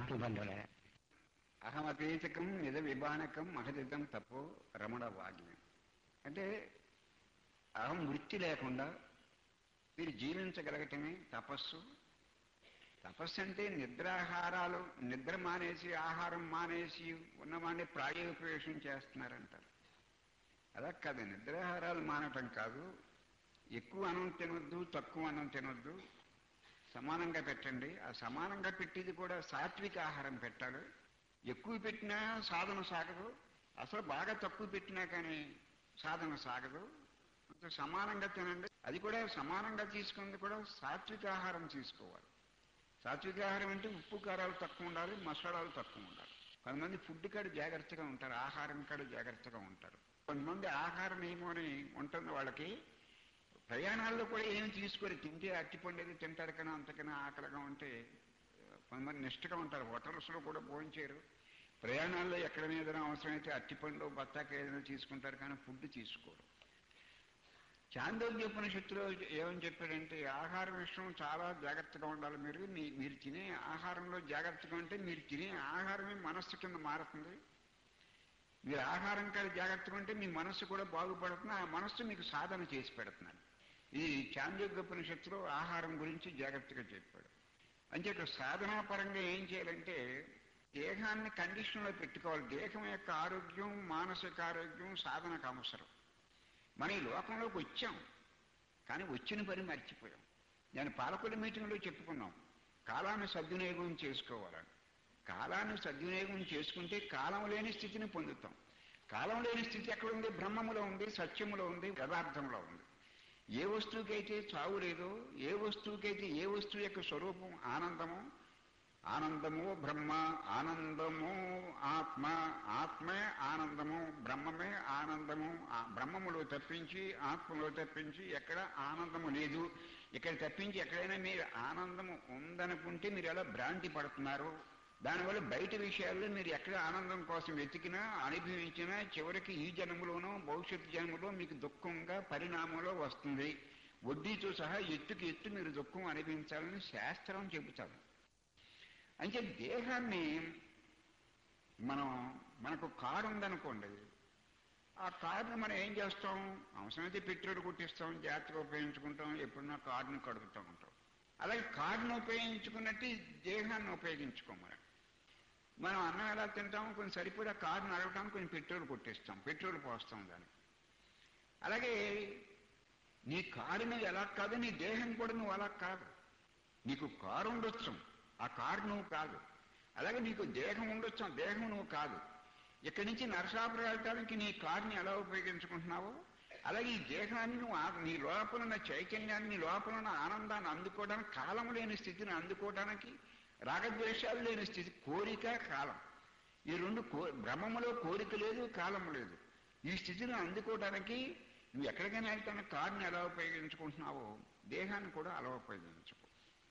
ఆత్మబంధువుల అహమపేచకం నిజ విభానకం మహదితం తపో రమణ వాగ్యం అంటే అహం వృత్తి లేకుండా మీరు జీవించగలగటమే తపస్సు తపస్సు అంటే నిద్రాహారాలు నిద్ర మానేసి ఆహారం మానేసి ఉన్నవాడిని ప్రాయోపవేశం చేస్తున్నారంటారు అలా కాదు నిద్రాహారాలు మానటం కాదు ఎక్కువ అన్నం తినొద్దు తక్కువ అన్నం తినొద్దు సమానంగా పెట్టండి ఆ సమానంగా పెట్టేది కూడా సాత్విక ఆహారం పెట్టాలి ఎక్కువ పెట్టినా సాధన సాగదు అసలు బాగా తక్కువ పెట్టినా కానీ సాధన సాగదు అంత సమానంగా తినండి అది కూడా సమానంగా తీసుకుంది కూడా సాత్విక ఆహారం తీసుకోవాలి సాత్విక ఆహారం అంటే ఉప్పు కారాలు తక్కువ ఉండాలి మసాలాలు తక్కువ ఉండాలి కొంతమంది ఫుడ్ కాడ జాగ్రత్తగా ఉంటారు ఆహారం కాడ జాగ్రత్తగా ఉంటారు కొంతమంది ఆహారం ఏమో అని ఉంటుంది వాళ్ళకి ప్రయాణాల్లో కూడా ఏమి తీసుకొని తింటే అట్టిపండు ఏదో తింటారు కానీ అంతకన్నా ఆకలిగా ఉంటే కొంతమంది నిష్ఠగా ఉంటారు హోటల్స్లో కూడా భోంచేయరు ప్రయాణాల్లో ఎక్కడైనా ఏదైనా అవసరమైతే అట్టిపండు బత్తాకాయ ఏదైనా తీసుకుంటారు కానీ ఫుడ్ తీసుకోరు చాందోగ్యోపనిషత్తులో ఏమని చెప్పాడంటే ఆహార విషయం చాలా జాగ్రత్తగా ఉండాలి మీరు మీ మీరు తినే ఆహారంలో జాగ్రత్తగా ఉంటే మీరు తినే ఆహారమే మనస్సు కింద మారుతుంది మీరు ఆహారం కాదు జాగ్రత్తగా ఉంటే మీ మనస్సు కూడా బాగుపడుతుంది ఆ మనస్సు మీకు సాధన చేసి పెడుతున్నాడు ఇది చాంద్యోగ్యోపనిషత్తులో ఆహారం గురించి జాగ్రత్తగా చెప్పాడు అంచేత సాధనా పరంగా ఏం చేయాలంటే దేహాన్ని కండిషన్లో పెట్టుకోవాలి దేహం యొక్క ఆరోగ్యం మానసిక ఆరోగ్యం సాధనకు అవసరం మన ఈ లోకంలోకి వచ్చాం కానీ వచ్చిన పని మర్చిపోయాం నేను పాలకొల్లి మీటింగ్లో చెప్పుకున్నాం కాలాన్ని సద్వినియోగం చేసుకోవాలని కాలాన్ని సద్వినియోగం చేసుకుంటే కాలం లేని స్థితిని పొందుతాం కాలం లేని స్థితి ఎక్కడ ఉంది బ్రహ్మములో ఉంది సత్యములో ఉంది పదార్థంలో ఉంది ఏ వస్తువుకైతే చావు లేదో ఏ వస్తువుకైతే ఏ వస్తువు యొక్క స్వరూపం ఆనందమో ఆనందము బ్రహ్మ ఆనందము ఆత్మ ఆత్మే ఆనందము బ్రహ్మమే ఆనందము ఆ బ్రహ్మములో తప్పించి ఆత్మలో తప్పించి ఎక్కడ ఆనందము లేదు ఇక్కడ తప్పించి ఎక్కడైనా మీరు ఆనందము ఉందనుకుంటే మీరు ఎలా భ్రాంతి పడుతున్నారు దానివల్ల బయట విషయాల్లో మీరు ఎక్కడ ఆనందం కోసం వెతికినా అనుభవించినా చివరికి ఈ జన్మలోనో భవిష్యత్తు జన్మలో మీకు దుఃఖంగా పరిణామంలో వస్తుంది వడ్డీతో సహా ఎత్తుకి ఎత్తు మీరు దుఃఖం అనుభవించాలని శాస్త్రం చెబుతారు అంటే దేహాన్ని మనం మనకు కారు ఉందనుకోండి ఆ కారుని మనం ఏం చేస్తాం అవసరమైతే పెట్రోల్ కొట్టిస్తాం జాగ్రత్తగా ఉపయోగించుకుంటాం ఎప్పుడన్నా కారుని కడుపుతూ ఉంటాం అలాగే కారుని ఉపయోగించుకున్నట్టు ఈ దేహాన్ని ఉపయోగించుకోమని మనం అన్నం ఎలా తింటాం కొంచెం సరిపడా కారు నడవటానికి కొంచెం పెట్రోల్ కొట్టిస్తాం పెట్రోల్ పోస్తాం దానికి అలాగే నీ కారు నువ్వు ఎలా కాదు నీ దేహం కూడా నువ్వు అలా కాదు నీకు కారు ఉండొచ్చు ఆ కారు నువ్వు కాదు అలాగే నీకు దేహం ఉండొచ్చు ఆ దేహం నువ్వు కాదు ఇక్కడి నుంచి నరసాపురం వెళ్ళటానికి నీ కారుని ఎలా ఉపయోగించుకుంటున్నావో అలాగే ఈ దేహాన్ని నువ్వు ఆ- నీ లోపల ఉన్న చైతన్యాన్ని నీ లోపల ఉన్న ఆనందాన్ని అందుకోవడానికి కాలం లేని స్థితిని అందుకోవడానికి రాగద్వేషాలు లేని స్థితి కోరిక కాలం ఈ రెండు కో బ్రహ్మములో కోరిక లేదు కాలం లేదు ఈ స్థితిని అందుకోవడానికి నువ్వు ఎక్కడికైనా వెళ్తాను కారుని ఎలా ఉపయోగించుకుంటున్నావో దేహాన్ని కూడా అలా ఉపయోగించుకో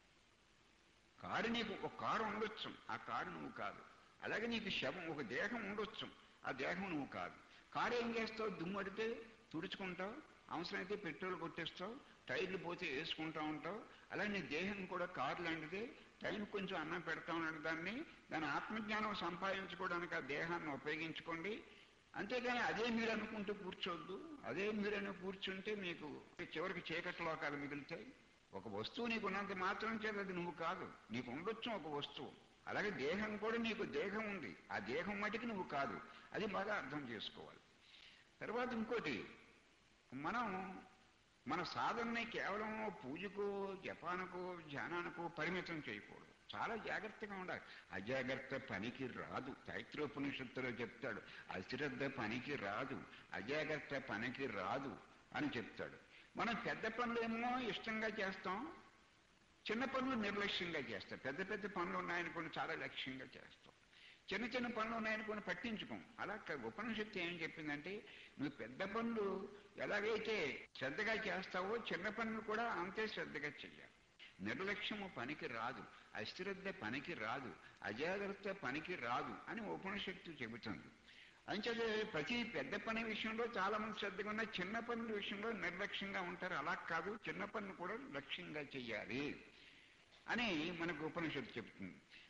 కారు నీకు ఒక కారు ఉండొచ్చు ఆ కారు నువ్వు కాదు అలాగే నీకు శవం ఒక దేహం ఉండొచ్చు ఆ దేహం నువ్వు కాదు కారు ఏం చేస్తావు దుమ్ము అడితే తుడుచుకుంటావు అవసరమైతే పెట్రోల్ కొట్టేస్తావు టైర్లు పోతే వేసుకుంటా ఉంటావు అలాగే నీ దేహం కూడా కారు లాంటిదే టైం కొంచెం అన్నం పెడతా ఉన్నాడు దాన్ని దాని ఆత్మజ్ఞానం సంపాదించుకోవడానికి ఆ దేహాన్ని ఉపయోగించుకోండి అంతేగాని అదే మీరు అనుకుంటూ కూర్చోవద్దు అదే మీరని కూర్చుంటే మీకు చివరికి చీకటి లోకాలు మిగులుతాయి ఒక వస్తువు నీకు ఉన్నంత మాత్రం చేత అది నువ్వు కాదు నీకు ఉండొచ్చు ఒక వస్తువు అలాగే దేహం కూడా నీకు దేహం ఉంది ఆ దేహం మటుకు నువ్వు కాదు అది బాగా అర్థం చేసుకోవాలి తర్వాత ఇంకోటి మనం మన సాధనని కేవలం పూజకో జపానికో ధ్యానానికో పరిమితం చేయకూడదు చాలా జాగ్రత్తగా ఉండాలి అజాగ్రత్త పనికి రాదు తైత్రోపనిషత్తులో చెప్తాడు అశ్రద్ధ పనికి రాదు అజాగ్రత్త పనికి రాదు అని చెప్తాడు మనం పెద్ద పనులేమో ఇష్టంగా చేస్తాం చిన్న పనులు నిర్లక్ష్యంగా చేస్తాం పెద్ద పెద్ద పనులు ఉన్నాయనుకోని చాలా లక్ష్యంగా చేస్తాం చిన్న చిన్న పనులు ఉన్నాయనుకోని పట్టించుకోం అలా క- ఉపనిషత్తు ఏం చెప్పిందంటే నువ్వు పెద్ద పనులు ఎలాగైతే శ్రద్ధగా చేస్తావో చిన్న పనులు కూడా అంతే శ్రద్ధగా చెయ్యాలి నిర్లక్ష్యము పనికి రాదు అశ్రద్ధ పనికి రాదు అజాగ్రత్త పనికి రాదు అని ఉపనిషత్తు చెబుతుంది అంచేత ప్రతి పెద్ద పని విషయంలో చాలా మంది శ్రద్ధగా ఉన్న చిన్న పనుల విషయంలో నిర్లక్ష్యంగా ఉంటారు అలా కాదు చిన్న పనులు కూడా లక్ష్యంగా చెయ్యాలి అని మనకు ఉపనిషత్తు చెబుతుంది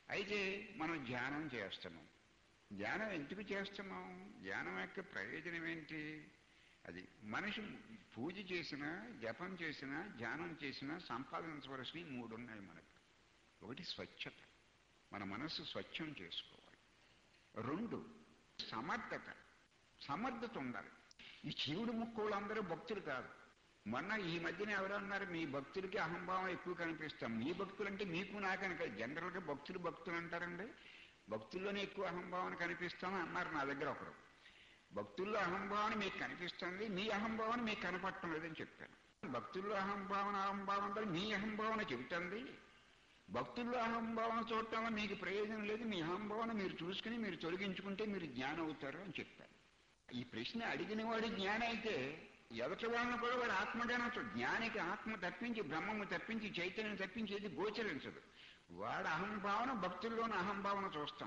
అయితే మనం ధ్యానం చేస్తున్నాం ధ్యానం ఎందుకు చేస్తున్నాం ధ్యానం యొక్క ప్రయోజనం ఏంటి అది మనిషి పూజ చేసినా జపం చేసినా ధ్యానం చేసినా సంపాదించవలసినవి మూడు ఉన్నాయి మనకు ఒకటి స్వచ్ఛత మన మనస్సు స్వచ్ఛం చేసుకోవాలి రెండు సమర్థత సమర్థత ఉండాలి ఈ శివుడు ముక్కోళ్ళు అందరూ భక్తులు కాదు మొన్న ఈ మధ్యన ఎవరు అన్నారు మీ భక్తులకి అహంభావం ఎక్కువ కనిపిస్తాం మీ భక్తులు అంటే మీకు నాకని కాదు జనరల్గా భక్తులు భక్తులు అంటారండి భక్తుల్లోనే ఎక్కువ అహంభావన కనిపిస్తామని అన్నారు నా దగ్గర ఒకరు భక్తుల్లో అహంభావన మీకు కనిపిస్తుంది మీ అహంభావన మీకు కనపడటం లేదని చెప్పాను భక్తుల్లో అహంభావన అహంభావన మీ అహంభావన చెబుతుంది భక్తుల్లో అహంభావన చూడటం వల్ల మీకు ప్రయోజనం లేదు మీ అహంభావన మీరు చూసుకుని మీరు తొలగించుకుంటే మీరు జ్ఞానం అవుతారు అని చెప్పారు ఈ ప్రశ్న అడిగిన వాడి జ్ఞానం అయితే ఎదటి వాళ్ళని కూడా వాడు ఆత్మజ్ఞానం జ్ఞానికి ఆత్మ తప్పించి బ్రహ్మము తప్పించి చైతన్యం తప్పించి ఏది గోచరించదు వాడు అహంభావన భక్తుల్లోని అహంభావన చూస్తాం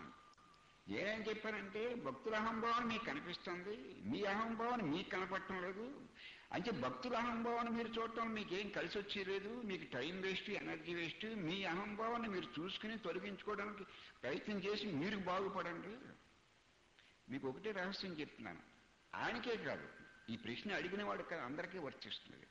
ఏం చెప్పారంటే భక్తుల అహంభావన మీకు కనిపిస్తుంది మీ అహంభావన మీకు కనపడటం లేదు అంటే భక్తుల అహంభావన మీరు చూడటం మీకు ఏం కలిసి వచ్చేలేదు మీకు టైం వేస్ట్ ఎనర్జీ వేస్ట్ మీ అహంభావాన్ని మీరు చూసుకుని తొలగించుకోవడానికి ప్రయత్నం చేసి మీరు బాగుపడండి మీకు ఒకటే రహస్యం చెప్తున్నాను ఆయనకే కాదు ఈ ప్రశ్న అడిగిన వాడికి అందరికీ వర్తిస్తుంది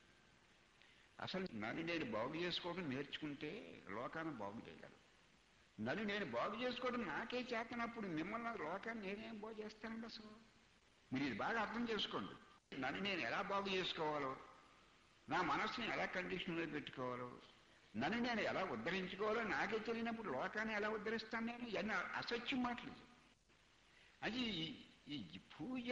అసలు నన్ను నేను బాగు చేసుకోవడం నేర్చుకుంటే లోకాన్ని బాగు చేయగలను నన్ను నేను బాగు చేసుకోవడం నాకే చేతనప్పుడు మిమ్మల్ని లోకాన్ని నేనేం బాగు చేస్తానండి అసలు మీరు ఇది బాగా అర్థం చేసుకోండి నన్ను నేను ఎలా బాగు చేసుకోవాలో నా మనస్సుని ఎలా కండిషన్లో పెట్టుకోవాలో నన్ను నేను ఎలా ఉద్ధరించుకోవాలో నాకే తెలియనప్పుడు లోకాన్ని ఎలా ఉద్ధరిస్తాను నేను ఇవన్నీ అసత్యం మాటలు అది ఈ పూజ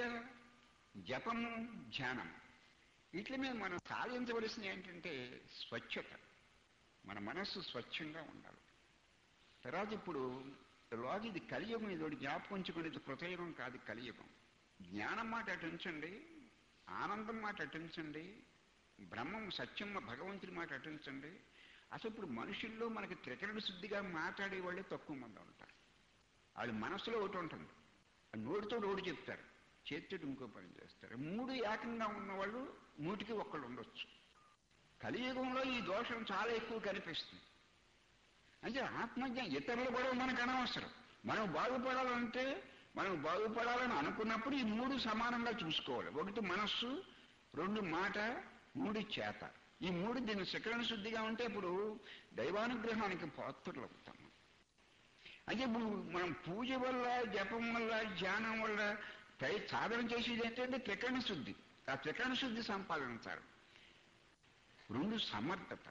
జపము ధ్యానం వీటి మీద మనం సాధించవలసింది ఏంటంటే స్వచ్ఛత మన మనస్సు స్వచ్ఛంగా ఉండాలి తర్వాత ఇప్పుడు లోకి ఇది కలియుగం ఇది ఒకటి జ్ఞాపకంచుకునేది కృతయుగం కాదు కలియుగం జ్ఞానం మాట అటుంచండి ఆనందం మాట అటుంచండి బ్రహ్మం సత్యం భగవంతుడి మాట అటుంచండి అసలు ఇప్పుడు మనుషుల్లో మనకి త్రికరణ శుద్ధిగా మాట్లాడే వాళ్ళే తక్కువ మంది ఉంటారు వాళ్ళు మనసులో ఒకటి ఉంటుంది నోటితో నోడు చెప్తారు చేతితో ఇంకో పని చేస్తారు మూడు ఏకంగా ఉన్నవాళ్ళు నూటికి ఒక్కళ్ళు ఉండొచ్చు కలియుగంలో ఈ దోషం చాలా ఎక్కువ కనిపిస్తుంది అంటే ఆత్మజ్ఞానం ఇతరులు కూడా మనకు అనవసరం మనం బాగుపడాలంటే మనం బాగుపడాలని అనుకున్నప్పుడు ఈ మూడు సమానంగా చూసుకోవాలి ఒకటి మనస్సు రెండు మాట మూడు చేత ఈ మూడు దీన్ని శిఖరణ శుద్ధిగా ఉంటే ఇప్పుడు దైవానుగ్రహానికి పాత్రలు అవుతాం అంటే ఇప్పుడు మనం పూజ వల్ల జపం వల్ల ధ్యానం వల్ల పై సాధన చేసేది ఏంటంటే త్రికరణ శుద్ధి ఆ త్రికరణ శుద్ధి సంపాదించారు రెండు సమర్థత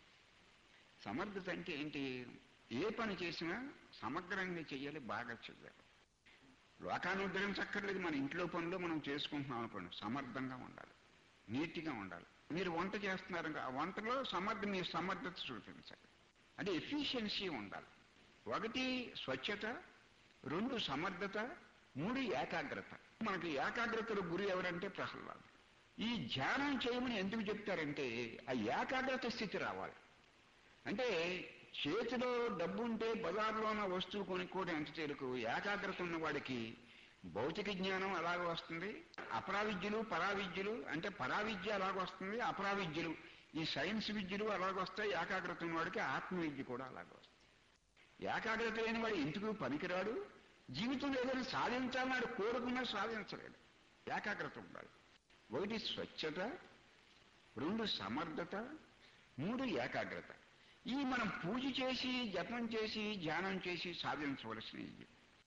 సమర్థత అంటే ఏంటి ఏ పని చేసినా సమగ్రంగా చేయాలి బాగా చేయాలి లోకాన్ని ఉద్ధరించక్కర్లేదు మన ఇంట్లో పనులు మనం చేసుకుంటున్నాం అనుకోండి సమర్థంగా ఉండాలి నీట్గా ఉండాలి మీరు వంట చేస్తున్నారు ఆ వంటలో సమర్థ మీ సమర్థత చూపించాలి అంటే ఎఫిషియన్సీ ఉండాలి ఒకటి స్వచ్ఛత రెండు సమర్థత మూడు ఏకాగ్రత మనకి ఏకాగ్రతలో గురి ఎవరంటే ప్రహ్లాద్ ఈ ధ్యానం చేయమని ఎందుకు చెప్తారంటే ఆ ఏకాగ్రత స్థితి రావాలి అంటే చేతిలో డబ్బు ఉంటే బజార్లో ఉన్న వస్తువు కొనుక్కోవడం ఎంత చేరుకు ఏకాగ్రత ఉన్న వాడికి భౌతిక జ్ఞానం అలాగ వస్తుంది అపరావిద్యలు పరావిద్యలు అంటే పరావిద్య అలాగ వస్తుంది అపరావిద్యలు ఈ సైన్స్ విద్యలు అలాగ వస్తాయి ఏకాగ్రత ఉన్నవాడికి ఆత్మవిద్య కూడా అలాగ వస్తుంది ఏకాగ్రత లేని వాడు ఎందుకు పనికిరాడు జీవితంలో ఏదైనా సాధించాలని కోరుకున్నా సాధించలేడు ఏకాగ్రత ఉండాలి ఒకటి స్వచ్ఛత రెండు సమర్థత మూడు ఏకాగ్రత ఈ మనం పూజ చేసి జపం చేసి ధ్యానం చేసి సాధించవలసినవి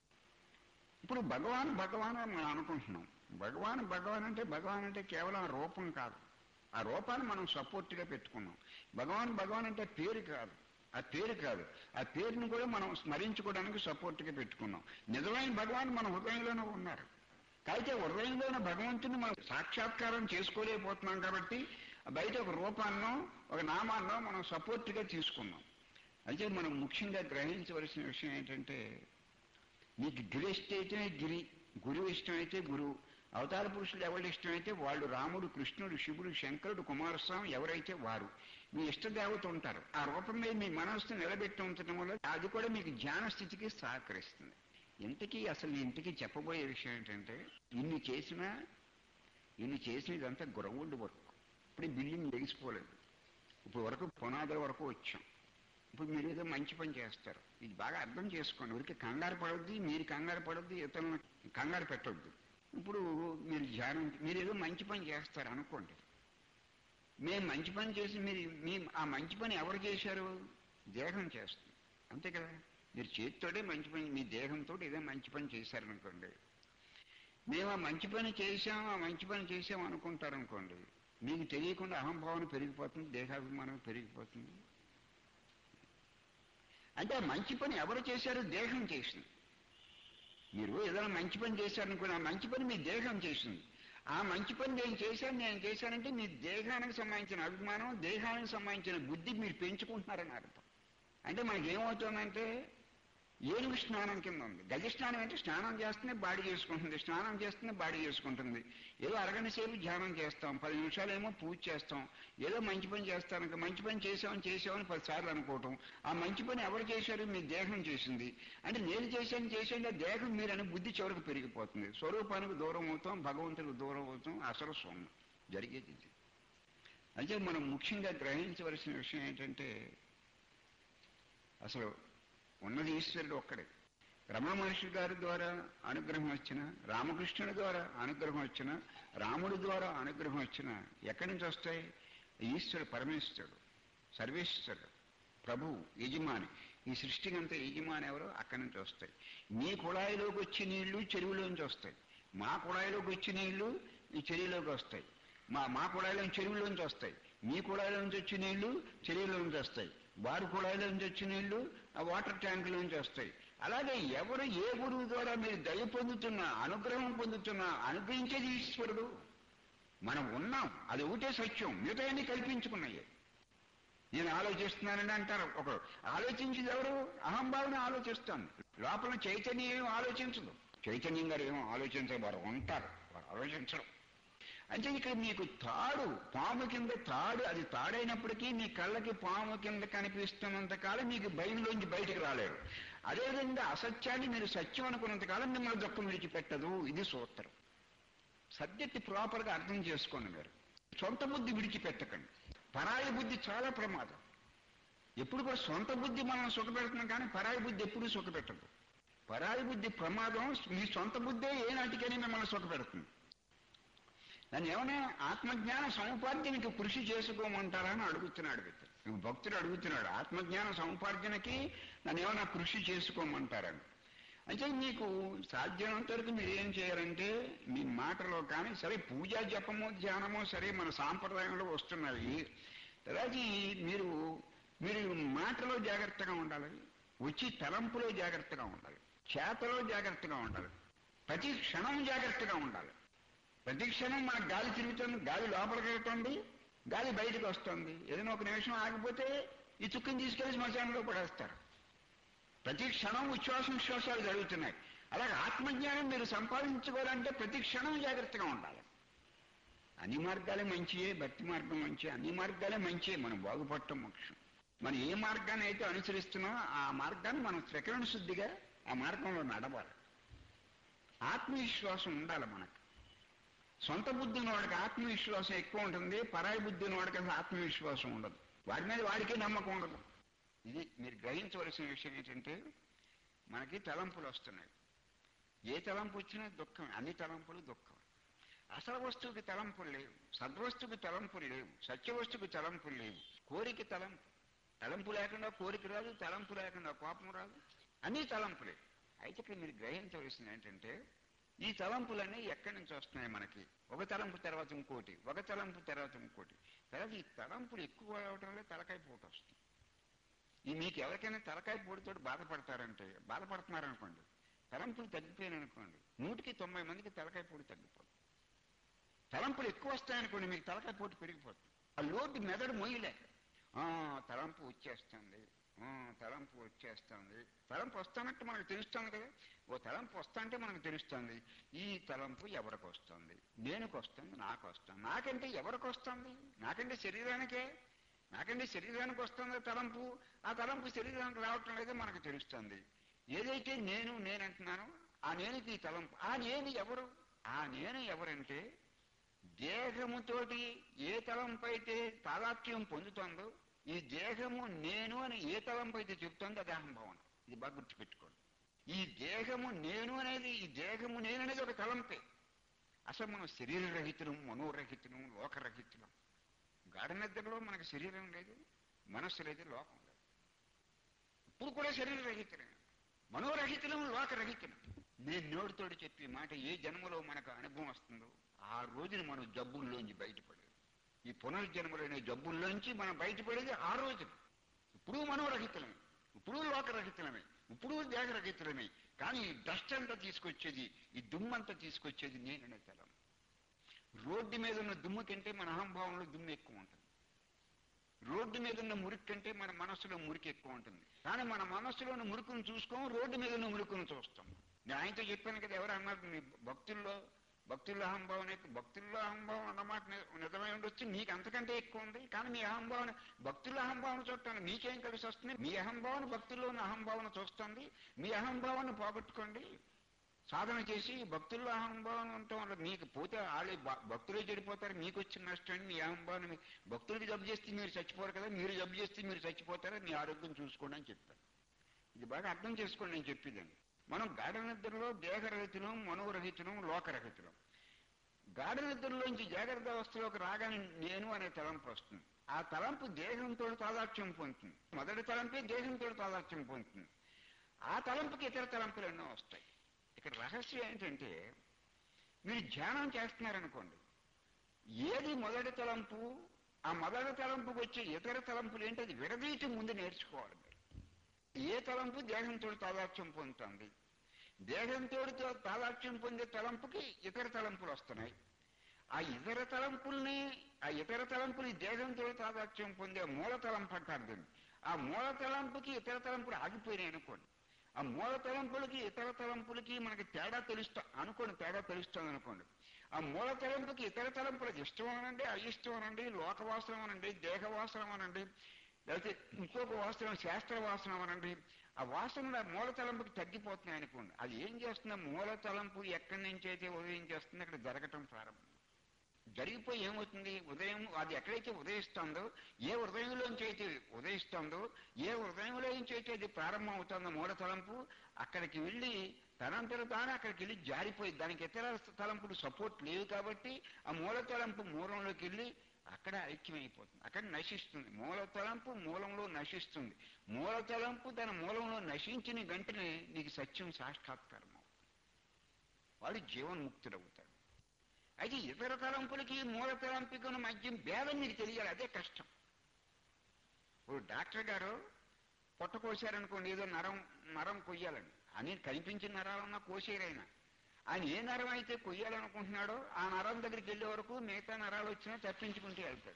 ఇప్పుడు భగవాన్ భగవాన్ అని మనం అనుకుంటున్నాం భగవాన్ భగవాన్ అంటే భగవాన్ అంటే కేవలం రూపం కాదు ఆ రూపాన్ని మనం సపోర్ట్గా పెట్టుకున్నాం భగవాన్ భగవాన్ అంటే పేరు కాదు ఆ పేరు కాదు ఆ పేరుని కూడా మనం స్మరించుకోవడానికి సపోర్ట్గా పెట్టుకున్నాం నిజమైన భగవాన్ మన హృదయంలోనే ఉన్నారు అయితే హృదయంలోని భగవంతుని మనం సాక్షాత్కారం చేసుకోలేకపోతున్నాం కాబట్టి బయట ఒక రూపాన్నో ఒక నామాన్నో మనం సపోర్ట్గా తీసుకున్నాం అయితే మనం ముఖ్యంగా గ్రహించవలసిన విషయం ఏంటంటే నీకు గిరి ఇష్టమైతే గిరి గురువు ఇష్టమైతే గురువు అవతార పురుషులు ఎవరు ఇష్టమైతే వాళ్ళు రాముడు కృష్ణుడు శివుడు శంకరుడు కుమారస్వామి ఎవరైతే వారు మీ ఇష్టదేవత ఉంటారు ఆ రూపం మీద మీ మనస్సును నిలబెట్టి ఉంచడం వల్ల అది కూడా మీకు జ్ఞాన స్థితికి సహకరిస్తుంది ఇంతకీ అసలు నేను ఇంటికి చెప్పబోయే విషయం ఏంటంటే ఇన్ని చేసినా ఇన్ని చేసిన ఇదంతా గ్రౌండ్ వర్క్ ఇప్పుడు ఈ బిల్డింగ్ లెగిసిపోలేదు ఇప్పుడు వరకు పునాదుల వరకు వచ్చాం ఇప్పుడు మీరు ఏదో మంచి పని చేస్తారు ఇది బాగా అర్థం చేసుకోండి ఊరికి కంగారు పడొద్ది మీరు కంగారు పడొద్ది ఇతరులను కంగారు పెట్టొద్దు ఇప్పుడు మీరు ధ్యానం మీరు ఏదో మంచి పని చేస్తారు అనుకోండి మేము మంచి పని చేసి మీరు మీ ఆ మంచి పని ఎవరు చేశారు దేహం చేస్తుంది అంతే కదా మీరు చేతితోటే మంచి పని మీ దేహంతో ఏదో మంచి పని చేశారనుకోండి మేము ఆ మంచి పని చేశాం ఆ మంచి పని చేసాం అనుకుంటారు అనుకోండి మీకు తెలియకుండా అహంభావన పెరిగిపోతుంది దేహాభిమానం పెరిగిపోతుంది అంటే ఆ మంచి పని ఎవరు చేశారు దేహం చేసింది మీరు ఏదైనా మంచి పని చేశారనుకున్న ఆ మంచి పని మీ దేహం చేసింది ఆ మంచి పని నేను చేశాను నేను చేశానంటే మీ దేహానికి సంబంధించిన అభిమానం దేహానికి సంబంధించిన బుద్ధి మీరు పెంచుకుంటున్నారని అర్థం అంటే మనకి ఏమవుతుందంటే ఏనుగు స్నానం కింద ఉంది గజ స్నానం అంటే స్నానం చేస్తేనే బాడీ చేసుకుంటుంది స్నానం చేస్తేనే బాడీ చేసుకుంటుంది ఏదో అరగంట సేపు ధ్యానం చేస్తాం పది నిమిషాలు ఏమో పూజ చేస్తాం ఏదో మంచి పని చేస్తాను ఇంకా మంచి పని చేసామని చేసామని పదిసార్లు అనుకోవటం ఆ మంచి పని ఎవరు చేశారు మీ దేహం చేసింది అంటే నేను చేశాను చేశాను ఆ దేహం మీరని బుద్ధి చివరికి పెరిగిపోతుంది స్వరూపానికి దూరం అవుతాం భగవంతుడికి దూరం అవుతాం అసలు స్వామి జరిగేది ఇది అయితే మనం ముఖ్యంగా గ్రహించవలసిన విషయం ఏంటంటే అసలు ఉన్నది ఈశ్వరుడు ఒక్కడే రమణ మహర్షి గారి ద్వారా అనుగ్రహం వచ్చిన రామకృష్ణుడి ద్వారా అనుగ్రహం వచ్చిన రాముడి ద్వారా అనుగ్రహం వచ్చిన ఎక్కడి నుంచి వస్తాయి ఈశ్వరుడు పరమేశ్వరుడు సర్వేశ్వరుడు ప్రభువు యజమాని ఈ సృష్టికి అంతా యజమాని ఎవరో అక్కడి నుంచి వస్తాయి మీ కుళాయిలోకి వచ్చే నీళ్లు చెరువులోంచి వస్తాయి మా కుళాయిలోకి వచ్చే నీళ్లు ఈ చెరువులోకి వస్తాయి మా మా కుళాయిలో చెరువులోంచి వస్తాయి మీ కుళాయిలోంచి వచ్చే నీళ్లు చెరువులోంచి వస్తాయి వారి కుళాయిలోంచి వచ్చే నీళ్లు ఆ వాటర్ ట్యాంకులోంచి వస్తాయి అలాగే ఎవరు ఏ గురువు ద్వారా మీరు దయ పొందుతున్నా అనుగ్రహం పొందుతున్నా అనుగ్రహించేది ఈశ్వరుడు మనం ఉన్నాం అది ఒకటే సత్యం మిగతాన్ని కల్పించుకున్నాయి నేను ఆలోచిస్తున్నానని అంటారు ఒకరు ఆలోచించేది ఎవరు అహంభావన ఆలోచిస్తాను లోపల చైతన్యం ఏం ఆలోచించదు చైతన్యం గారు ఏమో ఆలోచించే వారు ఉంటారు వారు ఆలోచించడం అంటే ఇక్కడ మీకు తాడు పాము కింద తాడు అది తాడైనప్పటికీ మీ కళ్ళకి పాము కింద కనిపిస్తున్నంత కాలం మీకు భయంలోంచి బయటకు రాలేరు అదేవిధంగా అసత్యాన్ని మీరు సత్యం అనుకున్నంత కాలం మిమ్మల్ని దుఃఖం విడిచిపెట్టదు ఇది సూత్రం సబ్జెక్ట్ ప్రాపర్గా అర్థం చేసుకోండి మీరు సొంత బుద్ధి విడిచిపెట్టకండి పరాయి బుద్ధి చాలా ప్రమాదం ఎప్పుడు కూడా సొంత బుద్ధి మనం సుఖపెడుతున్నాం కానీ పరాయి బుద్ధి ఎప్పుడూ సుఖపెట్టదు పరాయి బుద్ధి ప్రమాదం మీ సొంత బుద్ధే ఏనాటికైనా మిమ్మల్ని సుఖపెడుతుంది దాన్ని ఏమైనా ఆత్మజ్ఞాన సముపార్జనకి కృషి చేసుకోమంటారా అని అడుగుతున్నాడు వ్యక్తి భక్తుడు అడుగుతున్నాడు ఆత్మజ్ఞాన సముపార్జనకి నన్ను ఏమైనా కృషి చేసుకోమంటారని అయితే మీకు సాధ్యమైనంత వరకు మీరు ఏం చేయాలంటే మీ మాటలో కానీ సరే పూజా జపము ధ్యానము సరే మన సాంప్రదాయంలో వస్తున్నాయి తర్వాత ఈ మీరు మీరు మాటలో జాగ్రత్తగా ఉండాలి వచ్చి తలంపులో జాగ్రత్తగా ఉండాలి చేతలో జాగ్రత్తగా ఉండాలి ప్రతి క్షణం జాగ్రత్తగా ఉండాలి ప్రతి క్షణం మనకు గాలి తిరుగుతుంది గాలి లోపలికి వెళ్తుంది గాలి బయటకు వస్తుంది ఏదైనా ఒక నిమిషం ఆగిపోతే ఈ చుక్కని తీసుకెళ్లి శ్మశానంలో పడేస్తారు ప్రతి క్షణం ఉచ్ఛ్వాస నిశ్వాసాలు జరుగుతున్నాయి అలాగే ఆత్మజ్ఞానం మీరు సంపాదించుకోవాలంటే ప్రతి క్షణం జాగ్రత్తగా ఉండాలి అన్ని మార్గాలే మంచియే భక్తి మార్గం మంచి అన్ని మార్గాలే మంచియే మనం బాగుపడటం ముఖ్యం మనం ఏ మార్గాన్ని అయితే అనుసరిస్తున్నామో ఆ మార్గాన్ని మనం త్రికరణ శుద్ధిగా ఆ మార్గంలో నడవాలి ఆత్మవిశ్వాసం ఉండాలి మనకు సొంత బుద్ధి ఉన్నవాడికి ఆత్మవిశ్వాసం ఎక్కువ ఉంటుంది పరాయి బుద్ధి ఉన్నవాడికి అసలు ఆత్మవిశ్వాసం ఉండదు వాడి మీద వాడికే నమ్మకం ఉండదు ఇది మీరు గ్రహించవలసిన విషయం ఏంటంటే మనకి తలంపులు వస్తున్నాయి ఏ తలంపు వచ్చినా దుఃఖం అన్ని తలంపులు దుఃఖం అసలు వస్తువుకి తలంపులు లేవు సద్వస్తువుకి తలంపులు లేవు సత్యవస్తువుకి తలంపులు లేవు కోరిక తలంపు తలంపు లేకుండా కోరిక రాదు తలంపు లేకుండా కోపం రాదు అన్ని తలంపులే అయితే ఇక్కడ మీరు గ్రహించవలసింది ఏంటంటే ఈ తలంపులన్నీ ఎక్కడి నుంచి వస్తున్నాయి మనకి ఒక తలంపు తర్వాత ఇంకోటి ఒక తలంపు తర్వాత ఇంకోటి తర్వాత ఈ తలంపులు ఎక్కువ అవడం వల్ల తలకాయ పోటు వస్తుంది ఈ మీకు ఎవరికైనా తలకాయ పోటుతో బాధపడతారంటే బాధపడుతున్నారనుకోండి తలంపులు తగ్గిపోయాయనుకోండి నూటికి తొంభై మందికి తలకాయ పోటు తగ్గిపోతుంది తలంపులు ఎక్కువ వస్తాయనుకోండి మీకు తలకాయ పోటు పెరిగిపోతుంది ఆ లోటు మెదడు మొయ్యలేక ఆ, తలంపు వచ్చేస్తుంది ఆ, తలంపు వచ్చేస్తుంది తలంపు వస్తానంటే మనకు తెలుస్తుంది కదా ఓ తలంపు వస్తాంటే మనకు తెలుస్తుంది ఈ తలంపు ఎవరికి వస్తుంది దేనికి వస్తుంది నాకు వస్తుంది నాకంటే ఎవరికి వస్తుంది నాకంటే శరీరానికే నాకంటే శరీరానికి వస్తుంది తలంపు ఆ తలంపు శరీరానికి రావటం లేదో మనకు తెలుస్తుంది ఏదైతే నేను నేనంటున్నానో ఆ నేనుకి ఈ తలంపు ఆ నేను ఎవరు ఆ నేను ఎవరంటే దేహముతోటి ఏ తలంపు అయితే తాదాత్మ్యం పొందుతుందో ఈ దేహము నేను అని ఏ తలంపు అయితే చెప్తుందో అది అహంభావన ఇది బాగా గుర్తుపెట్టుకోండి ఈ దేహము నేను అనేది ఈ దేహము నేను అనేది ఒక తలంపే అసలు మనం శరీరరహితులం మనోరహితులం లోకరహితులం గాఢ నిద్రలో మనకు శరీరం లేదు మనస్సు లేదు లోకం లేదు ఇప్పుడు కూడా శరీరరహితులే మనోరహితులం లోకరహితులం నేను నోటితోటి చెప్పే మాట ఏ జన్మలో మనకు అనుభవం వస్తుందో ఆ రోజున మనం జబ్బుల్లోంచి బయటపడేది ఈ పునర్జన్మలోని జబ్బుల్లోంచి మనం బయటపడేది ఆ రోజున ఇప్పుడు మనోరహితులమే ఇప్పుడు లోకరహితులమే ఇప్పుడు దేహరహితులమే కానీ ఈ డస్ట్ అంతా తీసుకొచ్చేది ఈ దుమ్మంతా తీసుకొచ్చేది నేననే తలం రోడ్డు మీద ఉన్న దుమ్ము కంటే మన అహంభావంలో దుమ్ము ఎక్కువ ఉంటుంది రోడ్డు మీద ఉన్న మురికి కంటే మన మనస్సులో మురికి ఎక్కువ ఉంటుంది కానీ మన మనస్సులో ఉన్న మురుకును చూసుకోం రోడ్డు మీద ఉన్న మురుకును చూస్తాం నేను ఆయనతో చెప్పాను కదా ఎవరు అన్నారు మీ భక్తుల్లో భక్తుల్లో అహంభావం ఎక్కువ భక్తుల్లో అహంభావం అన్నమాట ని- నిజమై ఉండొచ్చు మీకు అంతకంటే ఎక్కువ ఉంది కానీ మీ అహంభావన భక్తుల అహంభావన చూస్తాను మీకేం కలిసి వస్తుంది మీ అహంభావన భక్తుల్లో ఉన్న అహంభావన చూస్తుంది మీ అహంభావాన్ని పోగొట్టుకోండి సాధన చేసి భక్తుల్లో అహంభావం ఉండటం వల్ల మీకు పోతే వాళ్ళే భ- భక్తులే చెడిపోతారు మీకు వచ్చిన నష్టం మీ అహంభావం మీ- భక్తులకి జబ్బు చేస్తే మీరు చచ్చిపోరు కదా మీరు జబ్బు చేస్తే మీరు చచ్చిపోతారు మీ ఆరోగ్యం చూసుకోండి అని చెప్పారు ఇది బాగా అర్థం చేసుకోండి నేను చెప్పేదాన్ని మనం గాఢ నిద్రలో దేహరహితులం మనోరహితులం లోకరహితులం గాఢ నిద్రలోంచి జాగ్రత్త అవస్థలోకి రాగానే నేను అనే తలంపు వస్తుంది ఆ తలంపు దేహంతో తాదాత్యం పొందుతుంది మొదటి తలంపే దేహంతో తాదాత్యం పొందుతుంది ఆ తలంపుకి ఇతర తలంపులు ఎన్నో వస్తాయి ఇక్కడ రహస్యం ఏంటంటే మీరు ధ్యానం చేస్తున్నారనుకోండి ఏది మొదటి తలంపు ఆ మొదటి తలంపుకి వచ్చే ఇతర తలంపులు ఏంటి అది విడదీయటం ముందు నేర్చుకోవాలి మీరు ఏ తలంపు దేహంతో తాదాత్యం పొందుతుంది దేహంతో తాదాత్యం పొందే తలంపుకి ఇతర తలంపులు వస్తున్నాయి ఆ ఇతర తలంపుల్ని ఆ ఇతర తలంపులు ఈ దేహంతో తాదాత్యం పొందే మూల తలంపు అంటారు దీన్ని ఆ మూల తలంపుకి ఇతర తలంపులు ఆగిపోయినాయి అనుకోండి ఆ మూల తలంపులకి ఇతర తలంపులకి మనకి తేడా తెలుస్తా అనుకోండి తేడా తెలుస్తుంది అనుకోండి ఆ మూల తలంపుకి ఇతర తలంపులకు ఇష్టం అనండి అయిష్టం అనండి లోకవాసనం అనండి దేహవాసనం అనండి లేకపోతే ఇంకొక వాసనం శాస్త్ర వాసనం అనండి ఆ వాసనలు ఆ మూల తలంపుకి తగ్గిపోతున్నాయి అనుకోండి అది ఏం చేస్తుంది మూల తలంపు ఎక్కడి నుంచి అయితే ఉదయం చేస్తుంది అక్కడ జరగటం ప్రారంభం జరిగిపోయి ఏమవుతుంది ఉదయం అది ఎక్కడైతే ఉదయిస్తుందో ఏ హృదయంలోంచి అయితే ఉదయిస్తుందో ఏ హృదయంలోంచి అయితే అది ప్రారంభం అవుతుందో మూల తలంపు అక్కడికి వెళ్ళి తనంతట తాను అక్కడికి వెళ్ళి జారిపోయి దానికి ఇతర తలంపులు సపోర్ట్ లేవు కాబట్టి ఆ మూల తలంపు మూలంలోకి వెళ్ళి అక్కడ ఐక్యమైపోతుంది అక్కడ నశిస్తుంది మూల తలంపు మూలంలో నశిస్తుంది మూల తలంపు తన మూలంలో నశించిన వెంటనే నీకు సత్యం సాక్షాత్కారం అవుతుంది వాడు జీవన్ముక్తుడవుతాడు అయితే ఇతర తలంపులకి మూల తలంపుకి ఉన్న మధ్య భేదం మీకు తెలియాలి అదే కష్టం ఇప్పుడు డాక్టర్ గారు పొట్ట కోసారనుకోండి ఏదో నరం నరం కొయ్యాలని అని కనిపించిన నరాలన్నా కోసేరైనా ఆయన ఏ నరం అయితే కొయ్యాలనుకుంటున్నాడో ఆ నరం దగ్గరికి వెళ్ళే వరకు మిగతా నరాలు వచ్చినా తప్పించుకుంటూ వెళ్తాడు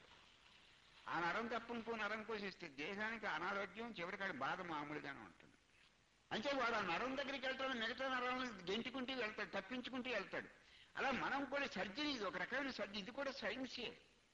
ఆ నరం తప్పుకో నరం కోసేస్తే దేశానికి అనారోగ్యం చివరికి ఆడి బాధ మామూలుగానే ఉంటుంది అంటే వాడు ఆ నరం దగ్గరికి వెళ్తాడు మిగతా నరాలను గెంటుకుంటూ వెళ్తాడు తప్పించుకుంటూ వెళ్తాడు అలా మనం కూడా సర్జరీ ఇది ఒక రకమైన సర్జరీ ఇది కూడా సైన్సే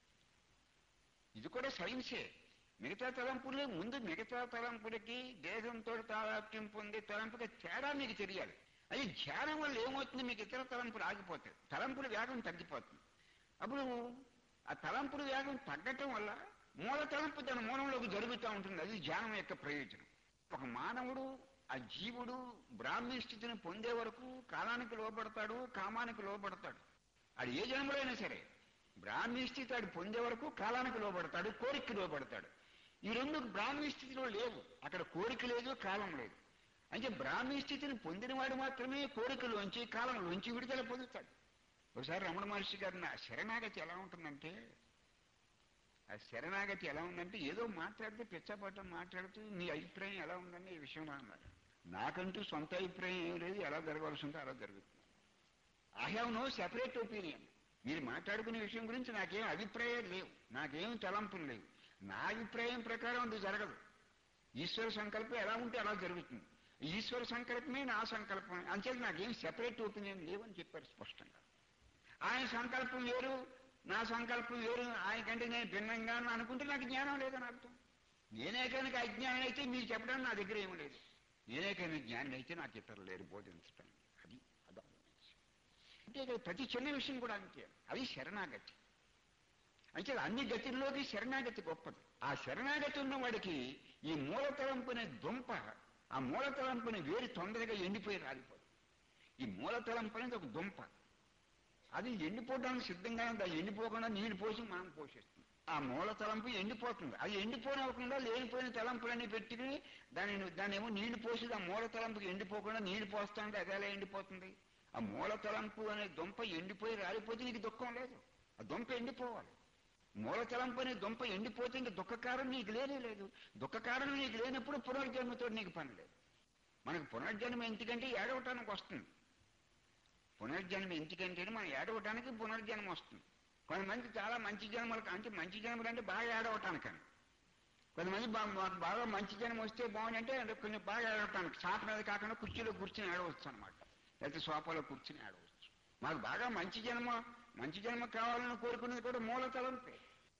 ఇది కూడా సైన్సే మిగతా తలంపులే ముందు మిగతా తలంపులకి దేశంతో తాదాప్యం పొందే తలంపుకి తేడా మీకు తెలియాలి అది ధ్యానం వల్ల ఏమవుతుంది మీకు ఇతర తలంపులు ఆగిపోతాయి తలంపుల వేగం తగ్గిపోతుంది అప్పుడు ఆ తలంపుల వేగం తగ్గటం వల్ల మూల తలంపు తన మూలంలోకి జరుగుతూ ఉంటుంది అది ధ్యానం యొక్క ప్రయోజనం ఒక మానవుడు ఆ జీవుడు బ్రాహ్మీ స్థితిని పొందే వరకు కాలానికి లోపడతాడు కామానికి లోపడతాడు అది ఏ జన్మలో అయినా సరే బ్రాహ్మీ స్థితి ఆడు పొందే వరకు కాలానికి లోపడతాడు కోరికకి లోపడతాడు ఈ రెండు బ్రాహ్మీ స్థితిలో లేవు అక్కడ కోరిక లేదు కాలం లేదు అంటే బ్రాహ్మీ స్థితిని పొందినవాడు మాత్రమే కోరికలోంచి కాలంలోంచి విడుదల పొందుతాడు ఒకసారి రమణ మహర్షి గారిని ఆ శరణాగతి ఎలా ఉంటుందంటే ఆ శరణాగతి ఎలా ఉందంటే ఏదో మాట్లాడితే పిచ్చపట్టం మాట్లాడుతూ నీ అభిప్రాయం ఎలా ఉందని ఈ విషయంలో అన్నారు నాకంటూ సొంత అభిప్రాయం ఏం లేదు ఎలా జరగవలసి ఉంటే అలా జరుగుతుంది I have no separate opinion మీరు మాట్లాడుకునే విషయం గురించి నాకేం అభిప్రాయాలు లేవు నాకేం తలంపులు లేవు నా అభిప్రాయం ప్రకారం అది జరగదు ఈశ్వర సంకల్పం ఎలా ఉంటే అలా జరుగుతుంది ఈశ్వర సంకల్పమే నా సంకల్పం అంచేది నాకేం సెపరేట్ ఒపీనియన్ లేవని చెప్పారు స్పష్టంగా ఆయన సంకల్పం వేరు నా సంకల్పం వేరు ఆయనకంటే నేను భిన్నంగా అనుకుంటే నాకు జ్ఞానం లేదని అర్థం నేనే కనుక అజ్ఞానం అయితే మీరు చెప్పడానికి నా దగ్గర ఏమీ లేదు నేనే కనుక జ్ఞానం అయితే నాకు ఇతరులు లేరు బోధించడానికి అది అది అంటే ఇక్కడ ప్రతి చిన్న విషయం కూడా అంతే అది శరణాగతి అంటే అన్ని గతుల్లోకి శరణాగతి గొప్పది ఆ శరణాగతి ఉన్న వాడికి ఈ మూలతలంపునే దుంప ఆ మూలతలంపుని వేరు తొందరగా ఎండిపోయి రాలిపోదు ఈ మూలతలంపు అనేది ఒక దుంప అది ఎండిపోవడానికి సిద్ధంగా ఉంది అది ఎండిపోకుండా నీళ్లు పోసి మనం పోషిస్తుంది ఆ మూల తలంపు ఎండిపోతుంది అది ఎండిపోనివ్వకుండా లేనిపోయిన తలంపులన్నీ పెట్టుకుని దాని దాని ఏమో నీళ్లు పోసి ఆ మూల తలంపుకి ఎండిపోకుండా నీళ్లు పోస్తుంటే అది ఎలా ఎండిపోతుంది ఆ మూల తలంపు అనే దుంప ఎండిపోయి రాలిపోతే నీకు దుఃఖం లేదు ఆ దుంప ఎండిపోవాలి మూల తలంపు అనే దుంప ఎండిపోతే ఇంక దుఃఖ కారణం నీకు లేనే లేదు దుఃఖ కారణం నీకు లేనప్పుడు పునర్జన్మతో నీకు పని లేదు మనకు పునర్జన్మ ఎందుకంటే ఏడవటానికి వస్తుంది పునర్జన్మ ఎందుకంటే మనం ఏడవటానికి పునర్జన్మ వస్తుంది కొంతమంది చాలా మంచి జన్మలకు అంటే మంచి జన్మలు అంటే బాగా ఏడవటానికని కొంతమంది బా- మాకు బాగా మంచి జన్మ వస్తే బాగుందంటే అంటే కొంచెం బాగా ఏడవటానికి చాప మీద కాకుండా కుర్చీలో కూర్చుని ఏడవచ్చు అనమాట లేకపోతే సోఫాలో కూర్చుని ఏడవచ్చు మాకు బాగా మంచి జన్మ మంచి జన్మ కావాలని కోరుకునేది కూడా మూల తలంపే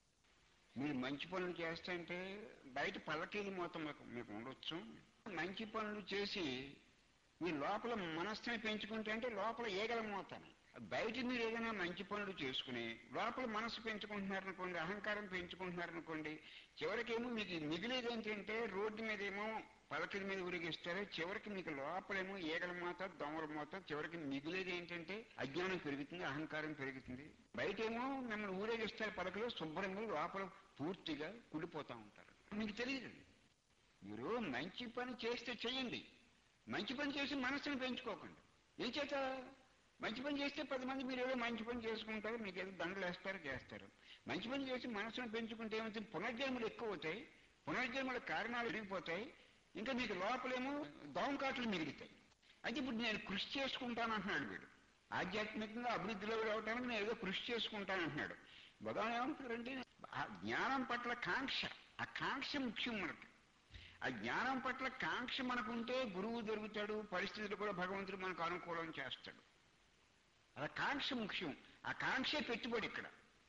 మీరు మంచి పనులు చేస్తుంటే బయట పల్లకీలు మూత మీకు మీకు ఉండొచ్చు మంచి పనులు చేసి మీ లోపల మనస్సుని పెంచుకుంటే అంటే లోపల ఏగల మోతాను బయట మీరు ఏదైనా మంచి పనులు చేసుకుని లోపల మనసు పెంచుకుంటున్నారనుకోండి అహంకారం పెంచుకుంటున్నారనుకోండి చివరికేమో మీకు మిగిలేది ఏంటంటే రోడ్డు మీద ఏమో పలకల మీద ఊరిగిస్తారు చివరికి మీకు లోపలేమో ఈగల మోత దోమల మోత చివరికి మిగిలేది ఏంటంటే అజ్ఞానం పెరుగుతుంది అహంకారం పెరుగుతుంది బయట ఏమో మిమ్మల్ని ఊరేగిస్తారు పలకలు శుభ్రంగా లోపల పూర్తిగా కుడిపోతా ఉంటారు మీకు తెలియదు మీరు మంచి పని చేస్తే చెయ్యండి మంచి పని చేసి మనసును పెంచుకోకండి ఏం చేత మంచి పని చేస్తే పది మంది మీరు ఏదో మంచి పని చేసుకుంటారు మీకు ఏదో దండలు వేస్తారు చేస్తారు మంచి పని చేసి మనసును పెంచుకుంటే ఏమవుతుంది పునర్జన్మలు ఎక్కువ అవుతాయి పునర్జన్మల కారణాలు పెరిగిపోతాయి ఇంకా మీకు లోపలేమో దోమకాట్లు మిగులుతాయి అయితే ఇప్పుడు నేను కృషి చేసుకుంటాను అంటున్నాడు వీడు ఆధ్యాత్మికంగా అభివృద్ధిలో రావడానికి నేను ఏదో కృషి చేసుకుంటాను అంటున్నాడు భగవాన్ ఏమంటారంటే ఆ జ్ఞానం పట్ల కాంక్ష ఆ కాంక్ష ముఖ్యం మనకి ఆ జ్ఞానం పట్ల కాంక్ష మనకుంటే గురువు దొరుకుతాడు పరిస్థితులు కూడా భగవంతుడు మనకు అనుకూలం చేస్తాడు అలా కాంక్ష ముఖ్యం ఆ కాంక్షే పెట్టుబడి ఇక్కడ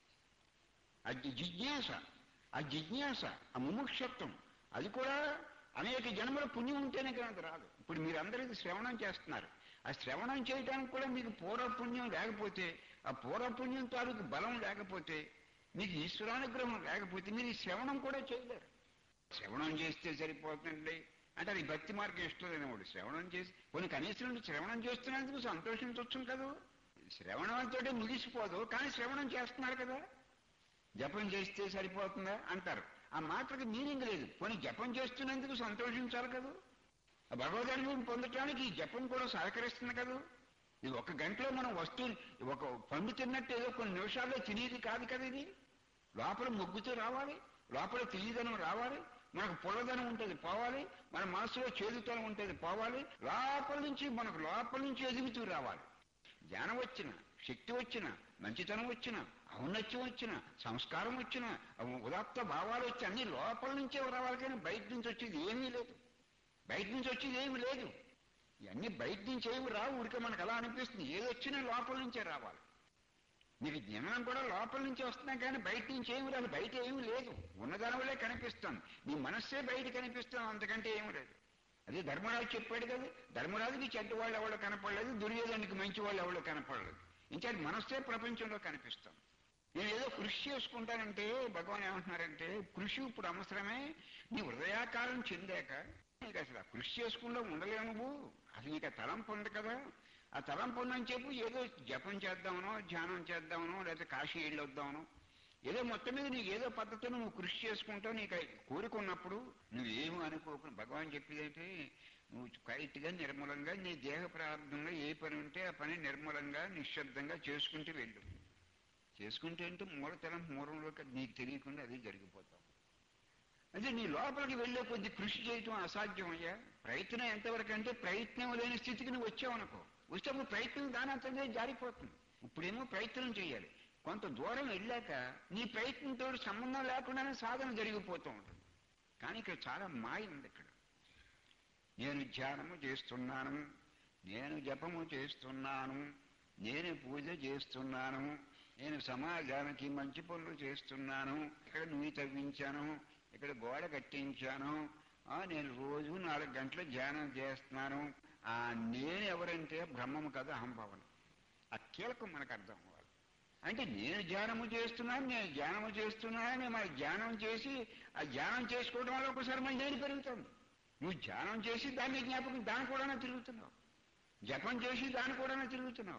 ఆ జి- జిజ్ఞాస ఆ జిజ్ఞాస ఆ ముముక్షత్వం అది కూడా అనేక జన్మల పుణ్యం ఉంటేనే కానీ అది రాదు ఇప్పుడు మీరందరికీ శ్రవణం చేస్తున్నారు ఆ శ్రవణం చేయడానికి కూడా మీకు పూర్వపుణ్యం లేకపోతే ఆ పూర్వపుణ్యం తాలూకు బలం లేకపోతే మీకు ఈశ్వరానుగ్రహం లేకపోతే మీరు ఈ శ్రవణం కూడా చేయలేరు శ్రవణం చేస్తే సరిపోతుంది అంటే అది భక్తి మార్గం ఇష్టం లేనివాడు శ్రవణం చేసి కొన్ని కనీసం నువ్వు శ్రవణం చేస్తున్నందుకు సంతోషించవచ్చు కదా శ్రవణంతో ముగిసిపోదు కానీ శ్రవణం చేస్తున్నారు కదా జపం చేస్తే సరిపోతుందా అంటారు ఆ మాటకి మీనింగ్ లేదు పోనీ జపం చేస్తున్నందుకు సంతోషించాలి కదా ఆ భగవద్ అనుభవం పొందటానికి ఈ జపం కూడా సహకరిస్తుంది కదా ఇది ఒక గంటలో మనం వస్తువు ఒక పండు తిన్నట్టు ఏదో కొన్ని నిమిషాల్లో తినేది కాదు కదా ఇది లోపల మొగ్గుతూ రావాలి లోపల తెలియదనం రావాలి మనకు పొలదనం ఉంటుంది పోవాలి మన మనసులో చేదుతనం ఉంటుంది పోవాలి లోపల నుంచి మనకు లోపల నుంచి ఎదుగుతూ రావాలి జ్ఞానం వచ్చిన శక్తి వచ్చిన మంచితనం వచ్చిన ఔన్నత్యం వచ్చిన సంస్కారం వచ్చిన ఉదాత్త భావాలు వచ్చి అన్ని లోపల నుంచే రావాలి కానీ బయట నుంచి వచ్చేది ఏమీ లేదు బయట నుంచి వచ్చేది ఏమీ లేదు ఇవన్నీ బయట నుంచి ఏమి రావు ఉడిక మనకు అలా అనిపిస్తుంది ఏది వచ్చినా లోపల నుంచే రావాలి మీకు జ్ఞానం కూడా లోపల నుంచి వస్తున్నాం కానీ బయట నుంచి ఏమి రాదు బయట ఏమీ లేదు ఉన్నదాని వల్లే కనిపిస్తుంది మీ మనస్సే బయట కనిపిస్తుంది అంతకంటే ఏమి లేదు అదే ధర్మరాజు చెప్పాడు కదా ధర్మరాజుకి చెడ్డ వాళ్ళు ఎవరో కనపడలేదు దుర్యోధనుడికి మంచి వాళ్ళు ఎవరో కనపడలేదు ఇంకా మనస్సే ప్రపంచంలో కనిపిస్తాం నేను ఏదో కృషి చేసుకుంటానంటే భగవాన్ ఏమంటున్నారంటే కృషి ఇప్పుడు అవసరమే నీ హృదయాకారం చెందాక నీకు అసలు ఆ కృషి చేసుకుంటూ ఉండలేవు నువ్వు అసలు నీకు ఆ తలంపు ఉంది కదా ఆ తలంపు ఉందని చెప్పు ఏదో జపం చేద్దామనో ధ్యానం చేద్దామనో లేకపోతే కాశీ వెళ్ళి వద్దామనో ఏదో మొత్తం మీద నీకు ఏదో పద్ధతిలో నువ్వు కృషి చేసుకుంటావు నీకు ఆ కోరిక ఉన్నప్పుడు నువ్వేమో అనుకోకుండా భగవాన్ చెప్పేదంటే నువ్వు కైట్గా నిర్మలంగా నీ దేహ ప్రారంభంలో ఏ పని ఉంటే ఆ పని నిర్మలంగా నిశ్శబ్దంగా చేసుకుంటూ వెళ్ళు చేసుకుంటే అంటే మూలతలం మూలంలోకి నీకు తెలియకుండా అది జరిగిపోతావు అంటే నీ లోపలికి వెళ్ళే కొద్ది కృషి చేయటం అసాధ్యం అయ్యా ప్రయత్నం ఎంతవరకు అంటే ప్రయత్నం లేని స్థితికి నువ్వు వచ్చావనుకో వచ్చేప్పుడు ప్రయత్నం దానంతనే జారిపోతుంది ఇప్పుడేమో ప్రయత్నం చేయాలి కొంత దూరం వెళ్ళాక నీ ప్రయత్నంతో సంబంధం లేకుండానే సాధన జరిగిపోతూ ఉంటుంది కానీ ఇక్కడ చాలా మాయ ఉంది ఇక్కడ నేను ధ్యానము చేస్తున్నాను నేను జపము చేస్తున్నాను నేను పూజ చేస్తున్నాను నేను సమాజానికి మంచి పనులు చేస్తున్నాను ఇక్కడ నువ్వు తవ్వించాను ఇక్కడ గోడ కట్టించాను ఆ, నేను రోజు నాలుగు గంటలు ధ్యానం చేస్తున్నాను ఆ నేను ఎవరంటే బ్రహ్మము కదా అహంభావన ఆ కీలకం మనకు అర్థం అవ్వాలి అంటే నేను ధ్యానము చేస్తున్నాను నేను ధ్యానము చేస్తున్నానని మన ధ్యానం చేసి ఆ ధ్యానం చేసుకోవడం వల్ల ఒకసారి మన నేను పెరుగుతుంది నువ్వు ధ్యానం చేసి దాన్ని జ్ఞాపకం దాని కూడా తిరుగుతున్నావు జపం చేసి దాని కూడా తిరుగుతున్నావు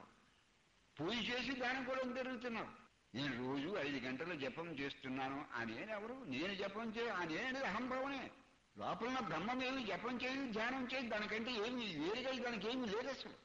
పూజ చేసి దాని కూడా తిరుగుతున్నావు నేను రోజు ఐదు గంటలు జపం చేస్తున్నాను ఆ నేను ఎవరు నేను జపం చే ఆ నేను అహంభావనే లోపల ఉన్న బ్రహ్మం ఏమి జపం చేయదు ధ్యానం చేయదు దానికంటే ఏమి వేరుగా దానికి ఏమి లేదు అసలు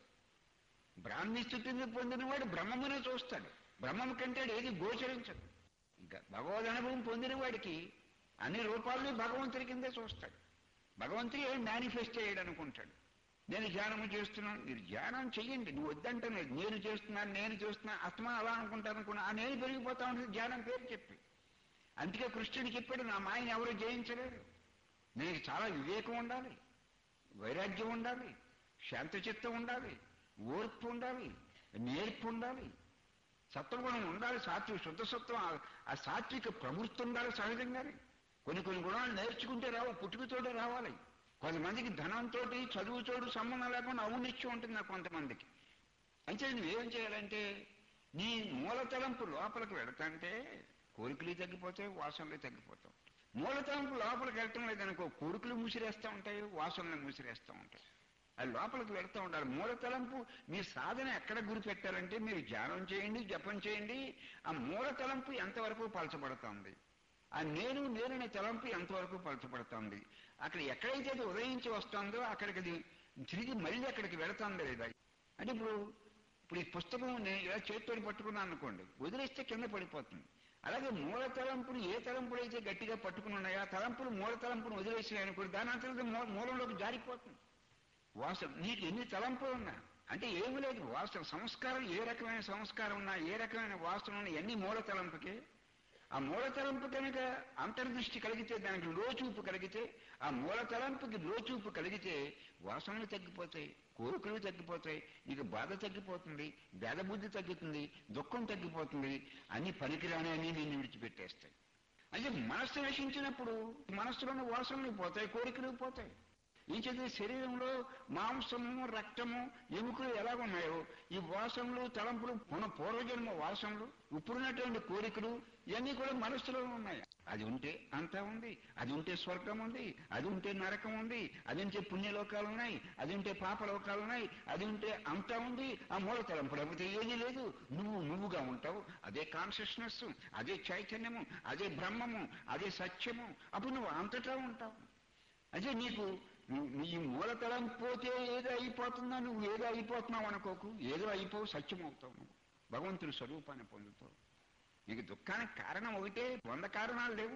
బ్రాహ్మీ స్థితిని పొందినవాడు బ్రహ్మమునే చూస్తాడు బ్రహ్మం కంటే ఏది గోచరించదు ఇంకా భగవద్ అనుభవం పొందిన వాడికి అన్ని రూపాలని భగవంతుడి కిందే చూస్తాడు భగవంతుడు ఏం మేనిఫెస్ట్ చేయడు అనుకుంటాడు నేను ధ్యానము చేస్తున్నాను మీరు ధ్యానం చెయ్యండి నువ్వు వద్దంటలేదు నేను చేస్తున్నాను నేను చేస్తున్నా అస్తమా అలా అనుకుంటాను అనుకున్నా ఆ నేను పెరిగిపోతా ఉంటుంది ధ్యానం పేరు చెప్పి అందుకే కృష్ణుడు చెప్పాడు నా మాయని ఎవరు జయించలేరు నీకు చాలా వివేకం ఉండాలి వైరాగ్యం ఉండాలి శాంతచిత్తం ఉండాలి ఓర్పు ఉండాలి నేర్పు ఉండాలి సత్వగుణం ఉండాలి సాత్విక శుద్ధ సత్వం ఆ- ఆ సాత్విక ప్రవృత్తి ఉండాలి సహజంగానే కొన్ని కొన్ని గుణాలు నేర్చుకుంటే రావు పుట్టుకతోటే రావాలి కొంతమందికి ధనంతో చదువుతోడు సంబంధం లేకుండా ఔనిత్యం ఉంటుంది నాకు కొంతమందికి అంటే నువ్వేం చేయాలంటే నీ మూలతలంపు లోపలికి వెళతాంటే కోరికలు తగ్గిపోతాయి వాసనలు తగ్గిపోతాయి మూలతలంపు లోపలికి వెళ్ళటం లేదనుకో కోరికలు మూసిరేస్తూ ఉంటాయి వాసనలు మూసిరేస్తూ ఉంటాయి అది లోపలికి వెళ్తూ ఉండాలి మూలతలంపు మీ సాధన ఎక్కడ గురి పెట్టాలంటే మీరు ధ్యానం చేయండి జపం చేయండి ఆ మూలతలంపు ఎంతవరకు పలచబడుతుంది ఆ నేను నేననే తలంపు ఎంతవరకు పలచబడుతుంది అక్కడ ఎక్కడైతే అది ఉదయించి వస్తుందో అక్కడికి అది తిరిగి మళ్ళీ అక్కడికి వెళుతుందో లేదా అంటే ఇప్పుడు ఇప్పుడు ఈ పుస్తకం నేను ఇలా చేతితో పట్టుకున్నాను అనుకోండి వదిలేస్తే కింద పడిపోతుంది అలాగే మూల తలంపులు ఏ తలంపులు అయితే గట్టిగా పట్టుకుని ఉన్నాయో ఆ తలంపులు మూల తలంపును వదిలేసాయి అనుకోండి దాని అంతరం మూలంలోకి జారిపోతుంది వాసన నీకు ఎన్ని తలంపులు ఉన్నా అంటే ఏమి లేదు వాసన సంస్కారం ఏ రకమైన సంస్కారం ఉన్నా ఏ రకమైన వాసన ఉన్నా ఎన్ని మూల తలంపుకి ఆ మూల తలంపు కనుక అంతర్దృష్టి కలిగితే దానికి లోచూపు కలిగితే ఆ మూల తలంపుకి లోచూపు కలిగితే వాసనలు తగ్గిపోతాయి కోరికలు తగ్గిపోతాయి నీకు బాధ తగ్గిపోతుంది బుద్ధి తగ్గుతుంది దుఃఖం తగ్గిపోతుంది అన్ని పనికిరాని అన్ని నిన్ను విడిచిపెట్టేస్తాయి అంటే మనస్సు నశించినప్పుడు మనస్సులోని వాసనలు పోతాయి కోరికలు పోతాయి ఈ చేతి శరీరంలో మాంసము రక్తము ఎముకలు ఎలా ఉన్నాయో ఈ వాసనలు తలంపులు మన పూర్వజన్మ వాసనలు ఇప్పుడున్నటువంటి కోరికలు ఇవన్నీ కూడా మనస్సులో ఉన్నాయి అది ఉంటే అంతా ఉంది అది ఉంటే స్వర్గం ఉంది అది ఉంటే నరకం ఉంది అది ఉంటే పుణ్యలోకాలు ఉన్నాయి అది ఉంటే పాపలోకాలు ఉన్నాయి అది ఉంటే అంతా ఉంది ఆ మూల తలంపు లేకపోతే ఏది లేదు నువ్వు నువ్వుగా ఉంటావు అదే కాన్షియస్నెస్ అదే చైతన్యము అదే బ్రహ్మము అదే సత్యము అప్పుడు నువ్వు అంతటా ఉంటావు అదే నీకు నువ్వు నీ మూలతలం పోతే ఏదో అయిపోతుందా నువ్వు ఏదో అయిపోతున్నావు అనుకోకు ఏదో అయిపోవు సత్యం అవుతావు నువ్వు భగవంతుని స్వరూపాన్ని పొందుతావు నీకు దుఃఖానికి కారణం ఒకటే వంద కారణాలు లేవు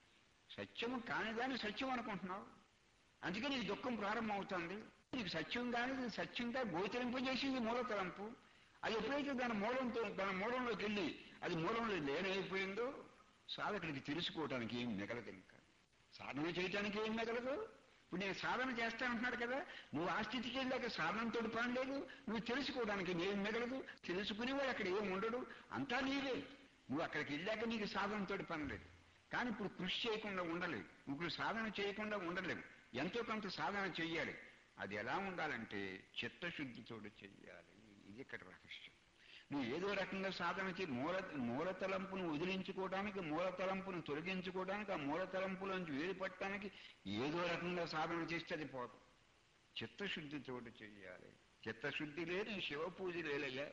సత్యము కానిదాన్ని సత్యం అనుకుంటున్నావు అందుకే నీకు దుఃఖం ప్రారంభం అవుతుంది నీకు సత్యం కానీ ఇది సత్యంగా గోచరింపజేసింది మూలతలంపు అది ఎప్పుడైతే దాని మూలంతో దాని మూలంలోకి వెళ్ళి అది మూలంలో లేనైపోయిందో సాధకుడికి తెలుసుకోవడానికి ఏం మిగలదు ఇంకా సాధన చేయడానికి ఏం మిగలదు ఇప్పుడు నేను సాధన చేస్తానంటున్నాడు కదా నువ్వు ఆ స్థితికి వెళ్ళాక సాధనతో పని లేదు నువ్వు తెలుసుకోవడానికి ఏం మిగలదు తెలుసుకునేవాడు అక్కడ ఏం ఉండడు అంతా నీవే నువ్వు అక్కడికి వెళ్ళాక నీకు సాధనతో పని లేదు కానీ ఇప్పుడు కృషి చేయకుండా ఉండలేవు ఇప్పుడు సాధన చేయకుండా ఉండలేవు ఎంతో కొంత సాధన చెయ్యాలి అది ఎలా ఉండాలంటే చిత్తశుద్ధితో చెయ్యాలి ఇది ఇక్కడ రహస్యం నువ్వు ఏదో రకంగా సాధన చే మూల మూలతలంపును వదిలించుకోవడానికి మూలతలంపును తొలగించుకోవడానికి ఆ మూలతలంపులోంచి వేరుపట్టడానికి ఏదో రకంగా సాధన చేస్తే అది పోదు చిత్తశుద్ధితో చెయ్యాలి చిత్తశుద్ధి లేని శివ పూజ లేలయ్యా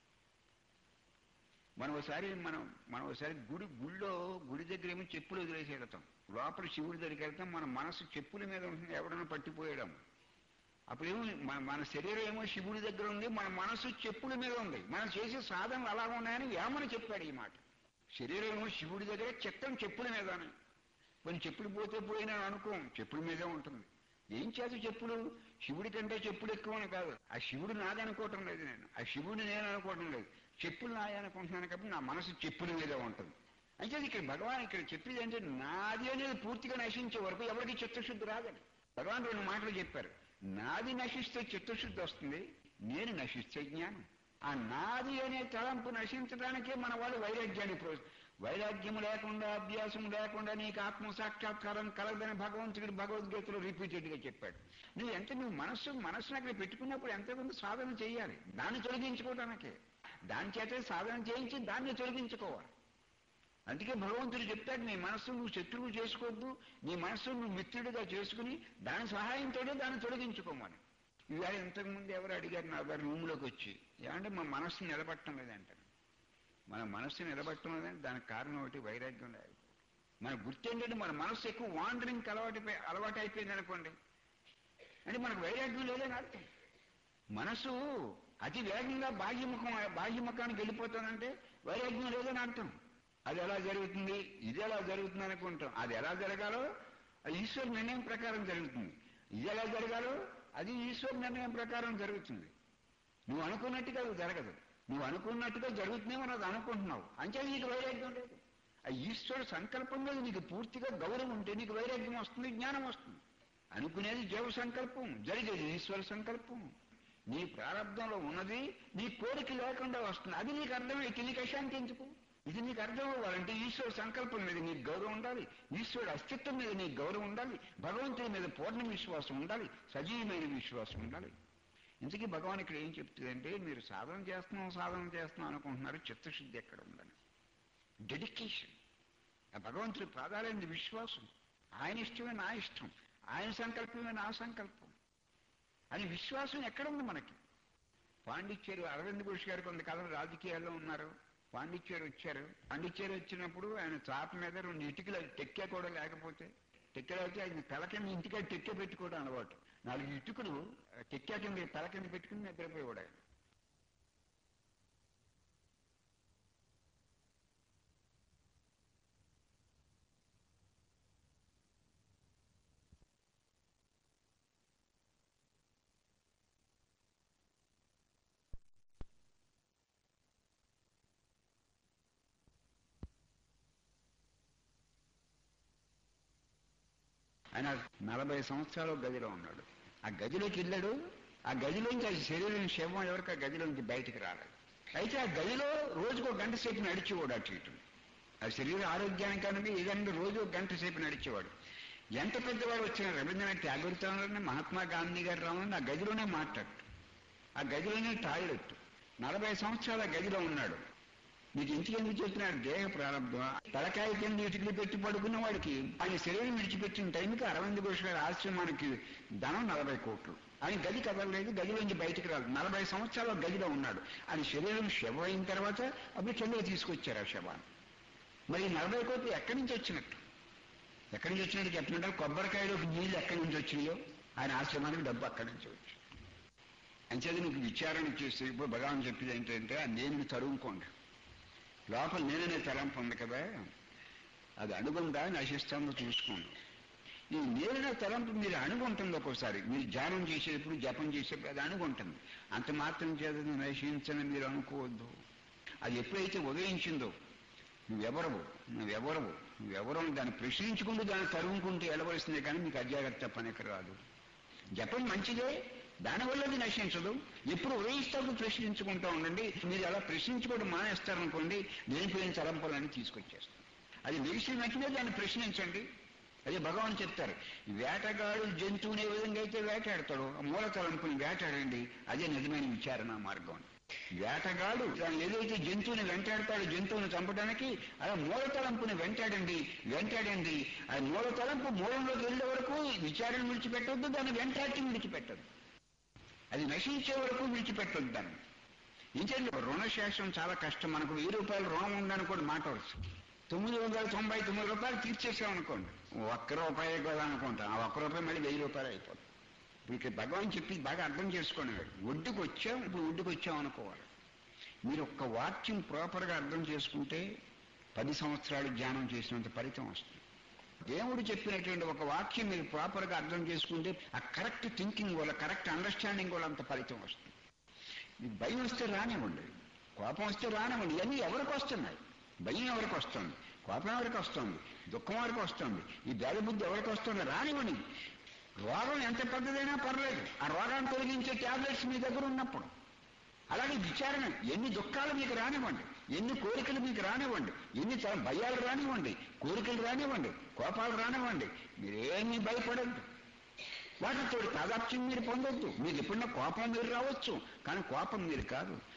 మనం ఒకసారి మనం మనం ఒకసారి గుడి గుళ్ళో గుడి దగ్గర ఏమో చెప్పులు వదిలేసి వెళ్తాం లోపల శివుడి దగ్గరికి వెళ్తాం మన మనసు చెప్పుల మీద ఉంటుంది ఎవడన్నా పట్టిపోయడం అప్పుడేమో మన మన శరీరం ఏమో శివుడి దగ్గర ఉంది మన మనసు చెప్పుల మీద ఉంది మనం చేసే సాధనలు అలా ఉన్నాయని వేమని చెప్పాడు ఈ మాట శరీరం ఏమో శివుడి దగ్గర చిత్తం చెప్పుల మీద కొన్ని చెప్పులు పోతే పోయినా అనుకోం చెప్పుల మీదే ఉంటుంది ఏం చేత చెప్పులు శివుడి కంటే చెప్పులు ఎక్కువ అని కాదు ఆ శివుడు నాదనుకోవటం లేదు నేను ఆ శివుడిని నేను అనుకోవటం లేదు చెప్పులు నాయ అనుకుంటున్నాను కాబట్టి నా మనసు చెప్పుల మీదే ఉంటుంది అంటే ఇక్కడ భగవాన్ ఇక్కడ చెప్పేది అంటే నాది అనేది పూర్తిగా నశించే వరకు ఎవరికి చిత్తశుద్ధి రాదని భగవాన్ రెండు మాటలు చెప్పారు నాది నశిస్తే చిత్తశుద్ధి వస్తుంది నేను నశిస్తే జ్ఞానం ఆ నాది అనే తలంపు నశించడానికే మన వాళ్ళు వైరాగ్యాన్ని ప్రో వైరాగ్యం లేకుండా అభ్యాసం లేకుండా నీకు ఆత్మ సాక్షాత్కారం కలగదని భగవంతుడు భగవద్గీతలో రిపీటెడ్ గా చెప్పాడు నువ్వు ఎంత నువ్వు మనస్సు మనస్సును అక్కడ పెట్టుకున్నప్పుడు ఎంతో కొంత సాధన చేయాలి దాన్ని తొలగించుకోవడానికే దాని చేతే సాధన చేయించి దాన్ని తొలగించుకోవాలి అందుకే భగవంతుడు చెప్తాడు నీ మనస్సు నువ్వు శత్రువు చేసుకోవద్దు నీ మనస్సు నువ్వు మిత్రుడిగా చేసుకుని దాని సహాయంతోనే దాన్ని తొలగించుకోమని ఇవాళ ఇంతకుముందు ఎవరు అడిగారు నా గారు రూమ్లోకి వచ్చి ఏమంటే మా మనస్సు నిలబట్టడం లేదంటారు మన మనస్సు నిలబట్టడం లేదంటే దానికి కారణం ఒకటి వైరాగ్యం లేదు మన గుర్తు ఏంటంటే మన మనస్సు ఎక్కువ వాండరింగ్ అలవాటు అలవాటు అయిపోయింది అనుకోండి అంటే మనకు వైరాగ్యం లేదని అర్థం మనసు అతి వేగంగా బాహ్యముఖం బాహ్యముఖానికి వెళ్ళిపోతుందంటే వైరాగ్యం లేదని అర్థం అది ఎలా జరుగుతుంది ఇది ఎలా జరుగుతుంది అనుకుంటాం అది ఎలా జరగాలో అది ఈశ్వర నిర్ణయం ప్రకారం జరుగుతుంది ఇది ఎలా జరగాలో అది ఈశ్వర నిర్ణయం ప్రకారం జరుగుతుంది నువ్వు అనుకున్నట్టుగా అది జరగదు నువ్వు అనుకున్నట్టుగా జరుగుతుందేమో అది అనుకుంటున్నావు అంతే నీకు వైరాగ్యం లేదు ఆ ఈశ్వర సంకల్పం మీద నీకు పూర్తిగా గౌరవం ఉంటే నీకు వైరాగ్యం వస్తుంది జ్ఞానం వస్తుంది అనుకునేది జీవ సంకల్పం జరిగేది ఈశ్వర సంకల్పం నీ ప్రారంభంలో ఉన్నది నీ కోరిక లేకుండా వస్తుంది అది నీకు అర్థమైతే నీకు అశాంతి ఎందుకు ఇది నీకు అర్థం అవ్వాలంటే ఈశ్వర సంకల్పం మీద నీకు గౌరవం ఉండాలి ఈశ్వరుడు అస్తిత్వం మీద నీకు గౌరవం ఉండాలి భగవంతుడి మీద పూర్ణ విశ్వాసం ఉండాలి సజీవమైన విశ్వాసం ఉండాలి ఇంతకీ భగవాన్ ఇక్కడ ఏం చెప్తుందంటే మీరు సాధన చేస్తున్నాం సాధన చేస్తున్నాం అనుకుంటున్నారు చిత్తశుద్ధి ఎక్కడ ఉందని డెడికేషన్ ఆ భగవంతుడి ప్రాధాన్యత విశ్వాసం ఆయన ఇష్టమే నా ఇష్టం ఆయన సంకల్పమే నా సంకల్పం అని విశ్వాసం ఎక్కడ ఉంది మనకి పాండిచ్చేరి అరవింద్ ఘోష్ గారు కొంతకాలం రాజకీయాల్లో ఉన్నారు పాండిచ్చేరి వచ్చారు పాండిచ్చేరి వచ్చినప్పుడు ఆయన చాప మీద రెండు ఇటుకలు టెక్కే కూడా లేకపోతే టెక్కెలు అయితే ఆయన తల కింద ఇంటికి టెక్కే పెట్టుకోవడం అలవాటు నాలుగు ఇటుకలు టెక్కా కింద తల కింద పెట్టుకుని నిద్రపోయేవాడు ఆయన ఆయన నలభై సంవత్సరాలు గదిలో ఉన్నాడు ఆ గదిలోకి వెళ్ళాడు ఆ గదిలోంచి ఆ శరీరం శవం ఎవరికి ఆ గదిలోంచి బయటికి రాలేదు అయితే ఆ గదిలో రోజుకు ఒక గంట సేపు నడిచేవాడు అటు ఇటు ఆ శరీర ఆరోగ్యానికి అనేది ఏదన్నా రోజు ఒక గంట సేపు నడిచేవాడు ఎంత పెద్దవాడు వచ్చిన రవీంద్రనాథ్ ట్యాగూర్ రావాలని మహాత్మా గాంధీ గారు రావాలని ఆ గదిలోనే మాట్లాడు ఆ గదిలోనే టాయిలెట్ నలభై సంవత్సరాల గదిలో ఉన్నాడు మీకు ఇంటికి ఎందుకు చెప్తున్నాడు దేహ ప్రారంభం తలకాయ కింద ఇటుకలు పెట్టి పడుకున్న వాడికి ఆయన శరీరం విడిచిపెట్టిన టైంకి అరవింద్ ఘోష్ గారి ఆశ్రమానికి ధనం నలభై కోట్లు ఆయన గది కదలలేదు గదిలోంచి బయటికి రాదు నలభై సంవత్సరాల గదిలో ఉన్నాడు ఆయన శరీరం శవం అయిన తర్వాత అప్పుడు కిందకి తీసుకొచ్చారు ఆ శవాన్ని మరి ఈ నలభై కోట్లు ఎక్కడి నుంచి వచ్చినట్టు ఎక్కడి నుంచి వచ్చినట్టు చెప్పినట్టు కొబ్బరికాయలోకి నీళ్ళు ఎక్కడి నుంచి వచ్చినాయో ఆయన ఆశ్రమానికి డబ్బు అక్కడి నుంచి వచ్చి అంచేది నీకు విచారణ చేస్తే ఇప్పుడు భగవాన్ చెప్పేది ఏంటంటే ఆ నేను తరుముకోండి లోపల నేననే తలంపు ఉంది కదా అది అణుగుందా నశిస్తుందో చూసుకోండి ఈ నేరున తలంపు మీరు అణుగుంటుంది ఒక్కోసారి మీరు ధ్యానం చేసేటప్పుడు జపం చేసేటప్పుడు అది అణుగుంటుంది అంత మాత్రం చేత నశించని మీరు అనుకోవద్దు అది ఎప్పుడైతే ఉదయించిందో నువ్వెవరవు నువ్వెవరవు నువ్వెవరవు దాన్ని ప్రశ్నించుకుంటూ దాన్ని తరుముకుంటూ వెళ్ళవలసిందే కానీ మీకు అజాగ్రత్త పనికి రాదు జపం మంచిదే దానివల్ల అది నశించదు ఎప్పుడు ఉదయిస్తాడు ప్రశ్నించుకుంటూ ఉండండి మీరు అలా ప్రశ్నించుకోవడం మానేస్తారనుకోండి లేనిపోయిన తలంపులన్నీ తీసుకొచ్చేస్తాం అది మెరిసిన వెంటనే దాన్ని ప్రశ్నించండి అదే భగవాన్ చెప్తారు వేటగాడు జంతువుని ఏ విధంగా అయితే వేటాడతాడో ఆ మూల తలంపుని వేటాడండి అదే నిజమైన విచారణ మార్గం వేటగాడు దాన్ని ఏదైతే జంతువుని వెంటాడతాడో జంతువుని చంపడానికి అలా మూల తలంపుని వెంటాడండి వెంటాడండి ఆ మూల తలంపు మూలంలోకి వెళ్ళే వరకు విచారణ విడిచిపెట్టొద్దు దాన్ని వెంటాటి విడిచిపెట్టద్దు అది నశించే వరకు విడిచిపెట్టొద్దు దాన్ని ఇంకేంటి రుణశాస్త్రం చాలా కష్టం మనకు వెయ్యి రూపాయలు రుణం ఉందని కూడా మాట్లాడచ్చు తొమ్మిది వందల తొంభై తొమ్మిది రూపాయలు తీర్చేసాం అనుకోండి ఒక్క రూపాయి కదా అనుకుంటాం ఆ ఒక్క రూపాయి మళ్ళీ వెయ్యి రూపాయలు అయిపోతుంది ఇప్పుడు ఇక్కడ భగవాన్ చెప్పి బాగా అర్థం చేసుకోండి ఒడ్డుకు వచ్చాం ఇప్పుడు ఒడ్డుకు వచ్చాం అనుకోవాలి మీరు ఒక్క వాక్యం ప్రాపర్గా అర్థం చేసుకుంటే పది సంవత్సరాలు ధ్యానం చేసినంత ఫలితం వస్తుంది దేవుడు చెప్పినటువంటి ఒక వాక్యం మీరు ప్రాపర్గా అర్థం చేసుకుంటే ఆ కరెక్ట్ థింకింగ్ వల్ల కరెక్ట్ అండర్స్టాండింగ్ వల్ల అంత ఫలితం వస్తుంది మీకు భయం వస్తే రానివ్వండి కోపం వస్తే రానివ్వండి ఇవన్నీ ఎవరికి వస్తున్నాయి భయం ఎవరికి వస్తుంది కోపం ఎవరికి వస్తుంది దుఃఖం ఎవరికి వస్తుంది ఈ బుద్ధి ఎవరికి వస్తుంది రానివ్వండి రోగం ఎంత పెద్దదైనా పర్లేదు ఆ రోగాన్ని తొలగించే ట్యాబ్లెట్స్ మీ దగ్గర ఉన్నప్పుడు అలాగే విచారణ ఎన్ని దుఃఖాలు మీకు రానివ్వండి ఎన్ని కోరికలు మీకు రానివ్వండి ఎన్ని తర- భయాలు రానివ్వండి కోరికలు రానివ్వండి కోపాలు రానివ్వండి మీరేమీ భయపడద్దు వాటితో తాదాప్యం మీరు పొందొద్దు మీకు ఎప్పుడన్నా కోపం మీరు రావచ్చు కానీ కోపం మీరు కాదు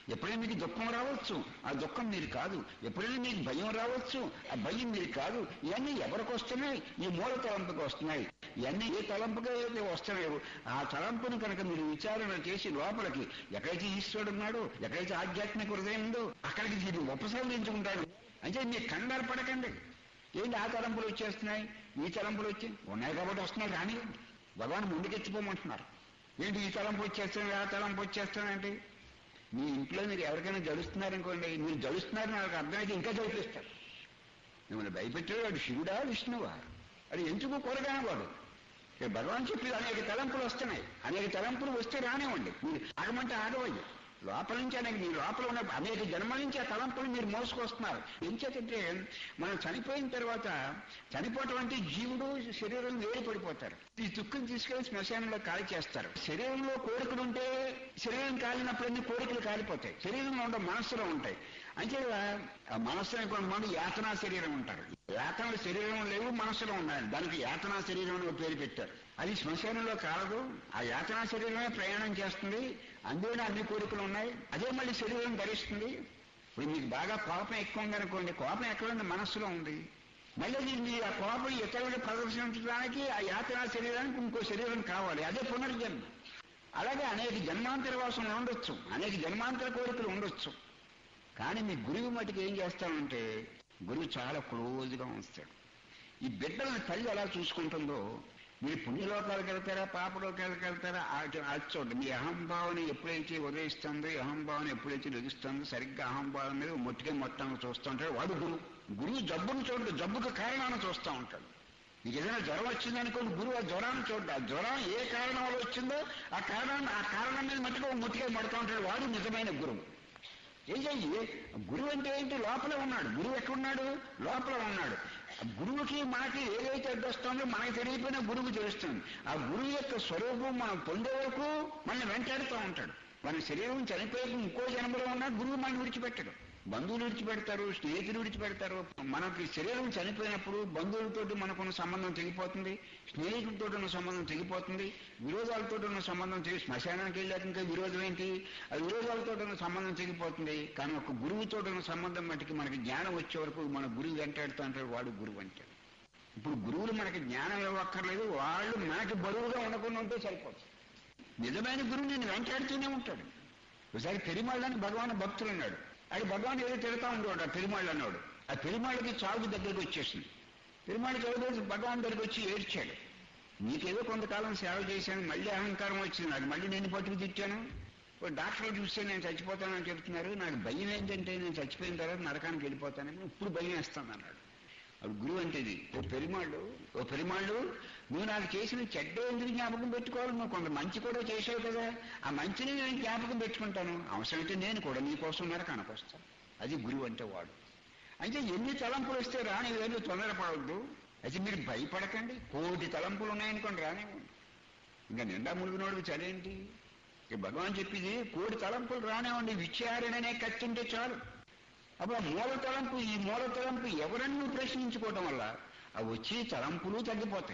ఎప్పుడైనా మీకు దుఃఖం రావచ్చు ఆ దుఃఖం మీరు కాదు ఎప్పుడైనా మీకు భయం రావచ్చు ఆ భయం మీరు కాదు ఇవన్నీ ఎవరికి వస్తున్నాయి ఈ మూల తలంపుకి వస్తున్నాయి ఇవన్నీ ఏ తలంపుగా అయితే వస్తున్నాయో ఆ తలంపును కనుక మీరు విచారణ చేసి లోపలికి ఎక్కడైతే ఈశ్వరుడు ఉన్నాడో ఎక్కడైతే ఆధ్యాత్మిక హృదయం ఉందో అక్కడికి దీన్ని ఉపసంహరించుకుంటాడు అంటే మీరు కంగారు పడకండి ఏంటి ఆ తలంపులు వచ్చేస్తున్నాయి ఈ తలంపులు వచ్చి ఉన్నాయి కాబట్టి వస్తున్నాయి కానీ భగవాన్ ముందుకెత్తిపోమంటున్నారు ఏంటి ఈ తలంపు వచ్చేస్తున్నాయి ఆ తలంపు వచ్చేస్తున్నాయంటే మీ ఇంట్లో మీరు ఎవరికైనా జడుస్తున్నారనుకోండి మీరు జడుస్తున్నారని వాళ్ళకి అర్థమైతే ఇంకా జడిపిస్తారు మిమ్మల్ని భయపెట్టాడు వాడు శివుడా విష్ణువా అది ఎందుకు కూరగానే వాడు ఇక భగవాన్ చెప్పి అనేక తలంపులు వస్తున్నాయి అనేక తలంపులు వస్తే రానివ్వండి మీరు ఆగమంటే ఆగవయ్యి లోపల నుంచి అనేక మీ లోపల ఉన్న అనేక జన్మల నుంచి ఆ తలంపులు మీరు మోసుకొస్తున్నారు ఎంచేతంటే మనం చనిపోయిన తర్వాత చనిపోవటం అంటే జీవుడు శరీరం వేడి పడిపోతారు ఈ తుక్కుని తీసుకెళ్లి శ్మశానంలో కాలి చేస్తారు శరీరంలో కోరికలు ఉంటే శరీరం కాలినప్పుడన్నీ కోరికలు కాలిపోతాయి శరీరంలో ఉండే మనస్సులో ఉంటాయి అంటే ఆ మనస్సులో కొంతమంది యాతనా శరీరం ఉంటారు యాతన శరీరం లేవు మనస్సులో ఉన్నాయి దానికి యాతనా శరీరం అని ఒక పేరు పెట్టారు అది శ్మశానంలో కాలదు ఆ యాతనా శరీరమే ప్రయాణం చేస్తుంది అందులోనే అన్ని కోరికలు ఉన్నాయి అదే మళ్ళీ శరీరం ధరిస్తుంది ఇప్పుడు మీకు బాగా కోపం ఎక్కువ ఉందనుకోండి కోపం ఎక్కడ ఉంది మనస్సులో ఉంది మళ్ళీ దీన్ని ఆ కోపం ఇతరులు ప్రదర్శించడానికి ఆ యాతనా శరీరానికి ఇంకో శరీరం కావాలి అదే పునర్జన్మ అలాగే అనేక జన్మాంతర వాసనలు ఉండొచ్చు అనేక జన్మాంతర కోరికలు ఉండొచ్చు కానీ మీ గురువు మటుకు ఏం చేస్తామంటే గురువు చాలా క్లోజ్గా ఉంచుతాడు ఈ బిడ్డలను తల్లి ఎలా చూసుకుంటుందో మీరు పుణ్యలోకాలకు వెళ్తారా పాపలోకాలకు వెళ్తారా అది చూడండి మీ అహంభావన ఎప్పుడైతే ఉదయిస్తుందో ఈ అహంభావన ఎప్పుడైతే లభిస్తుందో సరిగ్గా అహంభావం మీద మొట్టిగా మొత్తాన్ని చూస్తూ ఉంటాడు వాడు గురువు గురువు జబ్బును చూడడు జబ్బుకు కారణాన్ని చూస్తూ ఉంటాడు మీకు ఏదైనా జ్వరం వచ్చిందనుకోండి గురువు ఆ జ్వరాన్ని చూడడు ఆ జ్వరం ఏ కారణం వల్ల వచ్చిందో ఆ కారణాన్ని ఆ కారణం మీద మట్టుగా మొట్టిగా మడుతూ ఉంటాడు వాడు నిజమైన గురువు ఏం చెయ్యి గురువు అంటే ఏంటి లోపలే ఉన్నాడు గురువు ఎక్కడున్నాడు లోపల ఉన్నాడు గురువుకి మనకి ఏదైతే అడ్డొస్తుందో మనకి తెలియకపోయినా గురువు తెలుస్తుంది ఆ గురువు యొక్క స్వరూపం మనం పొందే వరకు మనల్ని వెంటాడుతూ ఉంటాడు మన శరీరం చనిపోయి ఇంకో జన్మలో ఉన్నా గురువు మనం విడిచిపెట్టడు బంధువులు విడిచిపెడతారు స్నేహితులు విడిచిపెడతారు మనకి శరీరం చనిపోయినప్పుడు బంధువులతో మనకున్న సంబంధం తెగిపోతుంది స్నేహితులతో ఉన్న సంబంధం తెగిపోతుంది విరోధాలతో ఉన్న సంబంధం తెగి శ్మశానానికి వెళ్ళాక ఇంకా విరోధం ఏంటి ఆ విరోధాలతో ఉన్న సంబంధం తెగిపోతుంది కానీ ఒక గురువుతో ఉన్న సంబంధం మటుకి మనకి జ్ఞానం వచ్చే వరకు మన గురువు వెంటాడుతూ అంటాడు వాడు గురువు అంటాడు ఇప్పుడు గురువులు మనకి జ్ఞానం ఇవ్వక్కర్లేదు వాళ్ళు మనకి బరువుగా ఉండకుండా ఉంటే సరిపోతుంది నిజమైన గురువు నేను వెంటాడుతూనే ఉంటాడు ఒకసారి పెరిమాళ్ళని భగవాన్ భక్తులు అన్నాడు అది భగవాన్ ఏదో తిడతా ఉండేవాడు ఆ పెరిమాళ్ళు అన్నాడు ఆ పెరిమాళ్ళకి చావుకి దగ్గరికి వచ్చేసింది పెరిమాళ్ళకి ఏదో భగవాన్ దగ్గరికి వచ్చి ఏడ్చాడు నీకేదో కొంతకాలం సేవ చేశాను మళ్ళీ అహంకారం వచ్చింది నాకు మళ్ళీ నేను పట్టుకు తిట్టాను ఓ డాక్టర్ చూస్తే నేను చచ్చిపోతానని చెప్తున్నారు నాకు భయం ఏంటంటే నేను చచ్చిపోయిన తర్వాత నరకానికి వెళ్ళిపోతానని ఇప్పుడు భయం వేస్తాను అన్నాడు అప్పుడు గురువు అంటే ఇది ఓ పెరిమాళ్ళు ఓ పెరిమాళ్ళు నువ్వు నాకు చేసిన చెడ్డ ఎందుకు జ్ఞాపకం పెట్టుకోవాలి నువ్వు కొంత మంచి కూడా చేసావు కదా ఆ మంచిని నేను జ్ఞాపకం పెట్టుకుంటాను అవసరమైతే నేను కూడా నీకోసం నరకానికి వస్తాను అది గురువు అంటే వాడు అంటే ఎన్ని తలంపులు వస్తే రాని వేలు తొందరపడవద్దు అయితే మీరు భయపడకండి కోటి తలంపులు ఉన్నాయనుకోండి రానివ్వండి ఇంకా నిండా మునిగినోడు చలేంటి ఇక భగవాన్ చెప్పింది కోటి తలంపులు రానివ్వండి విచారణనే కత్తుంటే చాలు అప్పుడు ఆ మూల తలంపు ఈ మూల తలంపు ఎవరని నువ్వు ప్రశ్నించుకోవటం వల్ల అవి వచ్చి తలంపులు తగ్గిపోతాయి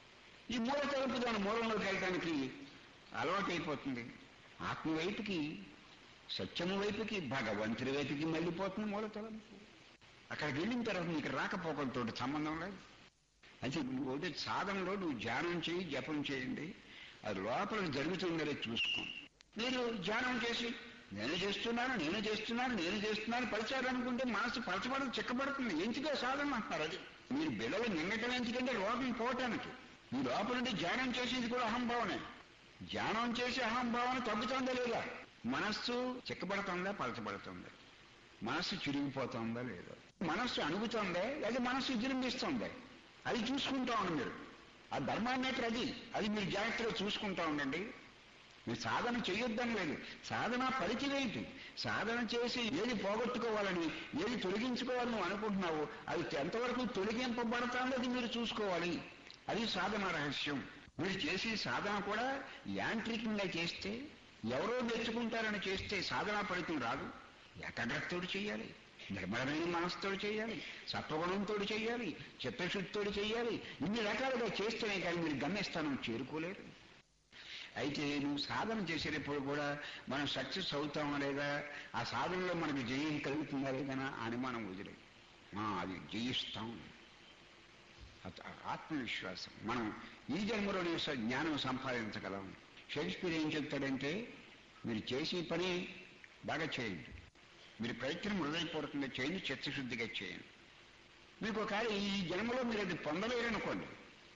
ఈ మూల తలంపు దాని మూలంలోకి వెళ్ళడానికి అలవాటు అయిపోతుంది ఆత్మ వైపుకి సత్యము వైపుకి భగవంతుడి వైపుకి మళ్ళీపోతుంది మూల తలంపు అక్కడికి వెళ్ళిన తర్వాత నీకు రాకపోకలతో సంబంధం లేదు అయితే నువ్వు ఒకటి సాధనలో నువ్వు ధ్యానం చేయి జపం చేయండి అది లోపల జరుగుతుందనే చూసుకో మీరు ధ్యానం చేసి నేను చేస్తున్నాను నేను చేస్తున్నాను నేను చేస్తున్నాను పరిచారనుకుంటే మనసు పరచబడదు చిక్కబడుతుంది ఎంచుకే సాధన అంటున్నారు అది మీరు బిడలు నింగటం ఎందుకంటే లోపం పోవటానికి ఈ లోపల నుండి ధ్యానం చేసేది కూడా అహంభావనే ధ్యానం చేసి అహంభావన తగ్గుతుందా లేదా మనస్సు చిక్కబడుతుందా పలచబడుతుందా మనస్సు చిరిగిపోతుందా లేదా మనస్సు అణుగుతుందా లేదా మనస్సు విజృంభిస్తుందా అది చూసుకుంటా ఉండండి మీరు ఆ ధర్మామీటర్ అది అది మీరు జాగ్రత్తగా చూసుకుంటా ఉండండి మీరు సాధన చేయొద్దని లేదు సాధన పరిచయం ఏంటి సాధన చేసి ఏది పోగొట్టుకోవాలని ఏది తొలగించుకోవాలని నువ్వు అనుకుంటున్నావు అది ఎంతవరకు తొలగింపబడతాందో అది మీరు చూసుకోవాలి అది సాధన రహస్యం మీరు చేసే సాధన కూడా యాంత్రికంగా చేస్తే ఎవరో నేర్చుకుంటారని చేస్తే సాధనా ఫలితం రాదు ఏకాగ్రతతోడు చేయాలి నిర్మలమైన మనసుతో చేయాలి సత్వగుణంతో చేయాలి చిత్తశుద్ధితో చేయాలి ఇన్ని రకాలుగా చేస్తేనే కానీ మీరు గమ్యస్థానం చేరుకోలేరు అయితే నువ్వు సాధన చేసేటప్పుడు కూడా మనం సక్సెస్ అవుతామా లేదా ఆ సాధనలో మనకు జయం కలుగుతుందా లేదనా అనుమానం వదిలే అది జయిస్తాం అత- ఆత్మవిశ్వాసం మనం ఈ జన్మలోనే స- జ్ఞానం సంపాదించగలం షేక్స్పియర్ ఏం చెప్తాడంటే మీరు చేసే పని బాగా చేయండి మీరు ప్రయత్నం హృదయపూర్వకంగా చేయండి చిత్తశుద్ధిగా చేయండి మీకు ఒకవేళ ఈ జన్మలో మీరు అది పొందలేరనుకోండి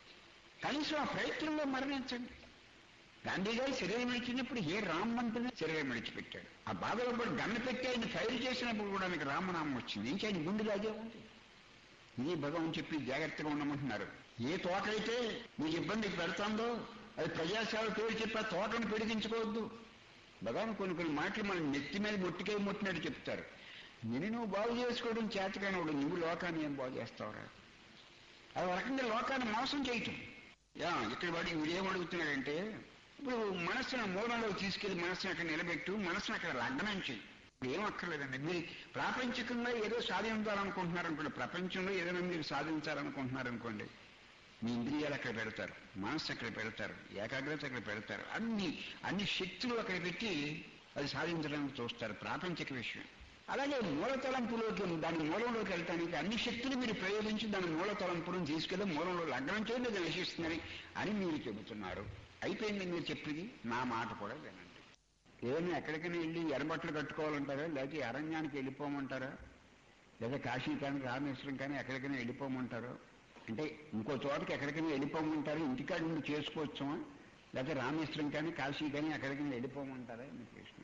కనీసం ఆ ప్రయత్నంలో మరణించండి గాంధీ గారు శరీరం విడిచినప్పుడు ఏ రామ్ మంత్రిని శరీరం విడిచిపెట్టాడు ఆ బాధలో కూడా గన్న పెట్టి ఆయన ఫైర్ చేసినప్పుడు కూడా మీకు రామనామం వచ్చింది ఇంకా ఆయన గుండె అదే ఉంది ఇది భగవాన్ చెప్పి జాగ్రత్తగా ఉండమంటున్నారు ఏ తోట అయితే మీకు ఇబ్బంది పెడుతుందో అది ప్రజాసేవ పేరు చెప్పి ఆ తోటను పెడిగించుకోవద్దు భగవాన్ కొన్ని కొన్ని మాటలు మన నెత్తి మీద మొట్టికే ముట్టినట్టు చెప్తారు నిన్ను నువ్వు బాగు చేసుకోవడం చేతకానోడు నువ్వు లోకాన్ని ఏం బాగు చేస్తావురా అది ఒక రకంగా లోకాన్ని మోసం చేయటం యా ఇక్కడ వాడికి వీడు ఏం అడుగుతున్నాడంటే ఇప్పుడు మనస్సును మూలంలో తీసుకెళ్లి మనస్సును అక్కడ నిలబెట్టు మనస్సును అక్కడ లగ్నం చేయి ఇప్పుడు ఏం అక్కర్లేదండి మీరు ప్రాపంచికంగా ఏదో సాధించాలనుకుంటున్నారనుకోండి ప్రపంచంలో ఏదైనా మీరు సాధించాలనుకుంటున్నారనుకోండి మీ ఇంద్రియాలు అక్కడ పెడతారు మనస్సు అక్కడ పెడతారు ఏకాగ్రత అక్కడ పెడతారు అన్ని అన్ని శక్తులు అక్కడ పెట్టి అది సాధించడానికి చూస్తారు ప్రాపంచిక విషయం అలాగే మూల తలంపులోకి దాని మూలంలోకి వెళ్ళటానికి అన్ని శక్తులు మీరు ప్రయోగించి దాని మూల తలంపులను తీసుకెళ్ళి మూలంలో లగ్నం చేయండి అది నశిస్తుందని అని మీరు చెబుతున్నారు అయిపోయింది మీరు చెప్పింది నా మాట కూడా వినండి ఏదైనా ఎక్కడికైనా వెళ్ళి ఎర్రబట్టలు కట్టుకోవాలంటారా లేకపోతే అరణ్యానికి వెళ్ళిపోమంటారా లేదా కాశీ కానీ రామేశ్వరం కానీ ఎక్కడికైనా వెళ్ళిపోమంటారు అంటే ఇంకో చోటకి ఎక్కడికైనా వెళ్ళిపోమంటారు ఇంటికాడ నుండి చేసుకోవచ్చుమా లేకపోతే రామేశ్వరం కానీ కాశీ కానీ ఎక్కడికైనా వెళ్ళిపోమంటారా మీ ప్రశ్న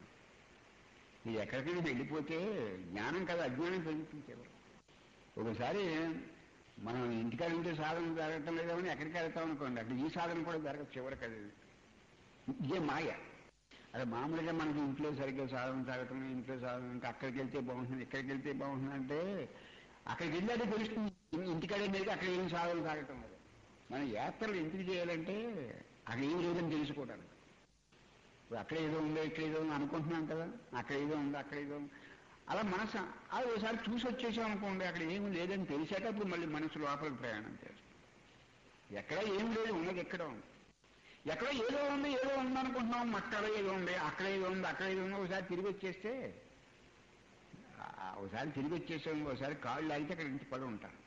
ఇది ఎక్కడికైనా వెళ్ళిపోతే జ్ఞానం కదా అజ్ఞానం పెరుగుతుంది ఒకసారి మనం ఇంటికాడ ఉంటే సాధన జరగటం లేదని ఎక్కడికి వెళ్తాం అనుకోండి అక్కడ ఈ సాధన కూడా జరగదు చివరికి అది ఇదే మాయ అదే మామూలుగా మనకి ఇంట్లో సరిగ్గా సాధన జరగటం ఇంట్లో సాధన ఇంకా అక్కడికి వెళ్తే బాగుంటుంది ఇక్కడికి వెళ్తే బాగుంటుంది అంటే అక్కడికి వెళ్ళాడే తెలుస్తుంది ఇన్- ఇంటికాడే మీద అక్కడ ఏం సాధన సాగటం లేదు మనం యాత్రలు ఎందుకు చేయాలంటే అక్కడ ఏం లేదని తెలుసుకోవడానికి ఇప్పుడు అక్కడ ఏదో ఉందో ఇక్కడ ఏదో ఉందో అనుకుంటున్నాం కదా అక్కడ ఏదో ఉందో అక్కడ ఏదో ఉందో. అలా మనసు అది ఒకసారి చూసి వచ్చేసాం అనుకోండి అక్కడ ఏమి లేదని తెలిసాక అప్పుడు మళ్ళీ మనసు లోపలికి ప్రయాణం చేస్తాం ఎక్కడ ఏం లేదు ఉన్నది ఎక్కడ ఉంది ఎక్కడ ఏదో ఉంది ఏదో ఉంది అనుకుంటున్నాం అక్కడ ఏదో ఉంది అక్కడ ఏదో ఉంది అక్కడ ఏదో ఉంది ఒకసారి తిరిగి వచ్చేస్తే ఆ, ఒకసారి తిరిగి వచ్చేసాం ఒకసారి కాళ్ళు లాగితే అక్కడ ఇంటి పడి ఉంటాను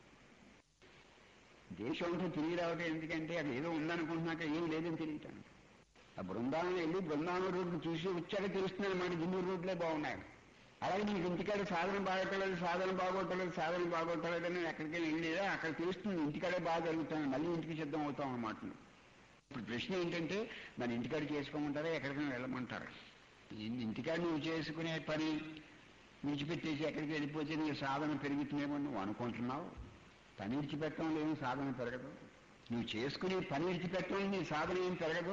దేశం అంతా తిరిగి రావటం ఎందుకంటే అక్కడ ఏదో ఉందనుకుంటున్నాక ఏం లేదని తిరుగుతాను ఆ బృందావనం వెళ్ళి బృందావనం రోడ్డు చూసి వచ్చాక తెలుస్తున్నాయి మాట జిన్నూరు రోడ్లే బాగున్నాయి అలాగే నీకు ఇంటికాడ సాధన బాగోటలేదు సాధన బాగోటలేదు సాధన బాగోటలేదని ఎక్కడికైనా వెళ్ళేదా అక్కడ తెలుస్తుంది ఇంటికాడే బాగా జరుగుతాను మళ్ళీ ఇంటికి సిద్ధం అవుతాం అన్నమాట ఇప్పుడు ప్రశ్న ఏంటంటే మన ఇంటికాడ చేసుకోమంటారా ఎక్కడికైనా వెళ్ళమంటారా ఇన్- ఇంటికాడ నువ్వు చేసుకునే పని విడిచిపెట్టేసి ఎక్కడికి వెళ్ళిపోతే నీ సాధన పెరుగుతుందేమో నువ్వు అనుకుంటున్నావు పని విడిచిపెట్టడం ఏమి సాధన పెరగదు నువ్వు చేసుకునే పని విడిచిపెట్టడం నీ సాధన ఏం పెరగదు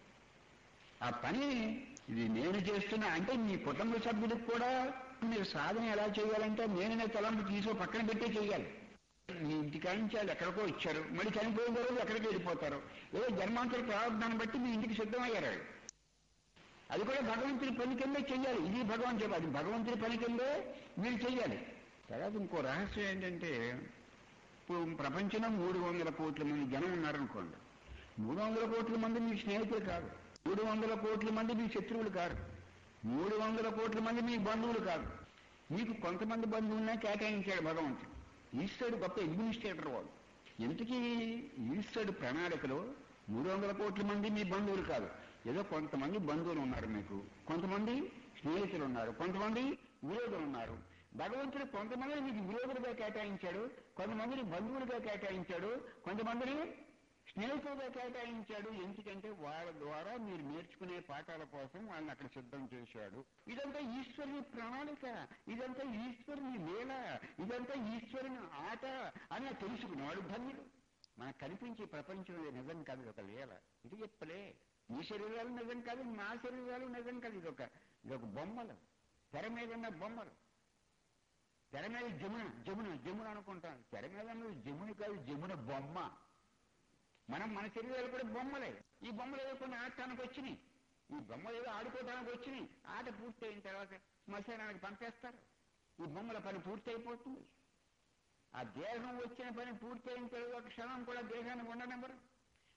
ఆ పని ఇది నేను చేస్తున్నా అంటే మీ కుటుంబ సభ్యులకు కూడా మీరు సాధన ఎలా చేయాలంటే నేననే తలంపు తీసో పక్కన పెట్టే చేయాలి మీ ఇంటికాడ నుంచి వాళ్ళు ఎక్కడికో వచ్చారు మళ్ళీ చనిపోయిన తర్వాత ఎక్కడికి వెళ్ళిపోతారు ఏదో జన్మాంతర ప్రారంభాన్ని బట్టి మీ ఇంటికి సిద్ధమయ్యారు వాళ్ళు. అది కూడా భగవంతుని పని కిందే చెయ్యాలి ఇది భగవాన్ చెప్పాలి అది భగవంతుని పని కిందే మీరు చెయ్యాలి తర్వాత ఇంకో రహస్యం ఏంటంటే ఇప్పుడు ప్రపంచంలో మూడు వందల కోట్ల మంది జనం ఉన్నారనుకోండి మూడు వందల కోట్ల మంది మీ స్నేహితులు కాదు మూడు వందల కోట్ల మంది మీ శత్రువులు కాదు మూడు వందల కోట్ల మంది మీ బంధువులు కాదు మీకు కొంతమంది బంధువులనే కేటాయించాడు భగవంతుడు ఈశ్వరుడు గొప్ప అడ్మినిస్ట్రేటర్ వాడు ఎందుకీ ఈశ్వరుడు ప్రణాళికలో మూడు వందల కోట్ల మంది మీ బంధువులు కాదు ఏదో కొంతమంది బంధువులు ఉన్నారు మీకు కొంతమంది స్నేహితులు ఉన్నారు కొంతమంది విరోధులు ఉన్నారు భగవంతుడు కొంతమందిని మీకు విరోధులుగా కేటాయించాడు కొంతమందిని బంధువులుగా కేటాయించాడు కొంతమందిని స్నేహితులుగా కేటాయించాడు ఎందుకంటే వాళ్ళ ద్వారా మీరు నేర్చుకునే పాఠాల కోసం వాళ్ళని అక్కడ సిద్ధం చేశాడు ఇదంతా ఈశ్వరుని ప్రణాళిక ఇదంతా ఈశ్వరుని లీల ఇదంతా ఈశ్వరుని ఆట అని తెలుసుకున్నాడు ధన్యుడు మనకు కనిపించే ప్రపంచం ఇది నిజం కాదు ఇది ఒక లీల ఇది చెప్పలే మీ శరీరాలు నిజం కాదు నా శరీరాలు నిజం కాదు ఇది ఒక ఇది ఒక బొమ్మలు తెర మీద ఉన్న బొమ్మలు తెర మీద జమున జమున జమున అనుకుంటాం తెర మీద ఉన్నది జముని కాదు జమున బొమ్మ మనం మన శరీరాలు కూడా బొమ్మలే ఈ బొమ్మలు ఏదో కొన్ని ఆడటానికి వచ్చినాయి ఈ బొమ్మలు ఏదో ఆడుకోవడానికి వచ్చినాయి ఆట పూర్తయిన తర్వాత శ్మశానానికి పంపేస్తారు ఈ బొమ్మల పని పూర్తి అయిపోతుంది ఆ దేహం వచ్చిన పని పూర్తయిన తర్వాత క్షణం కూడా దేహాన్ని ఉండనివ్వరు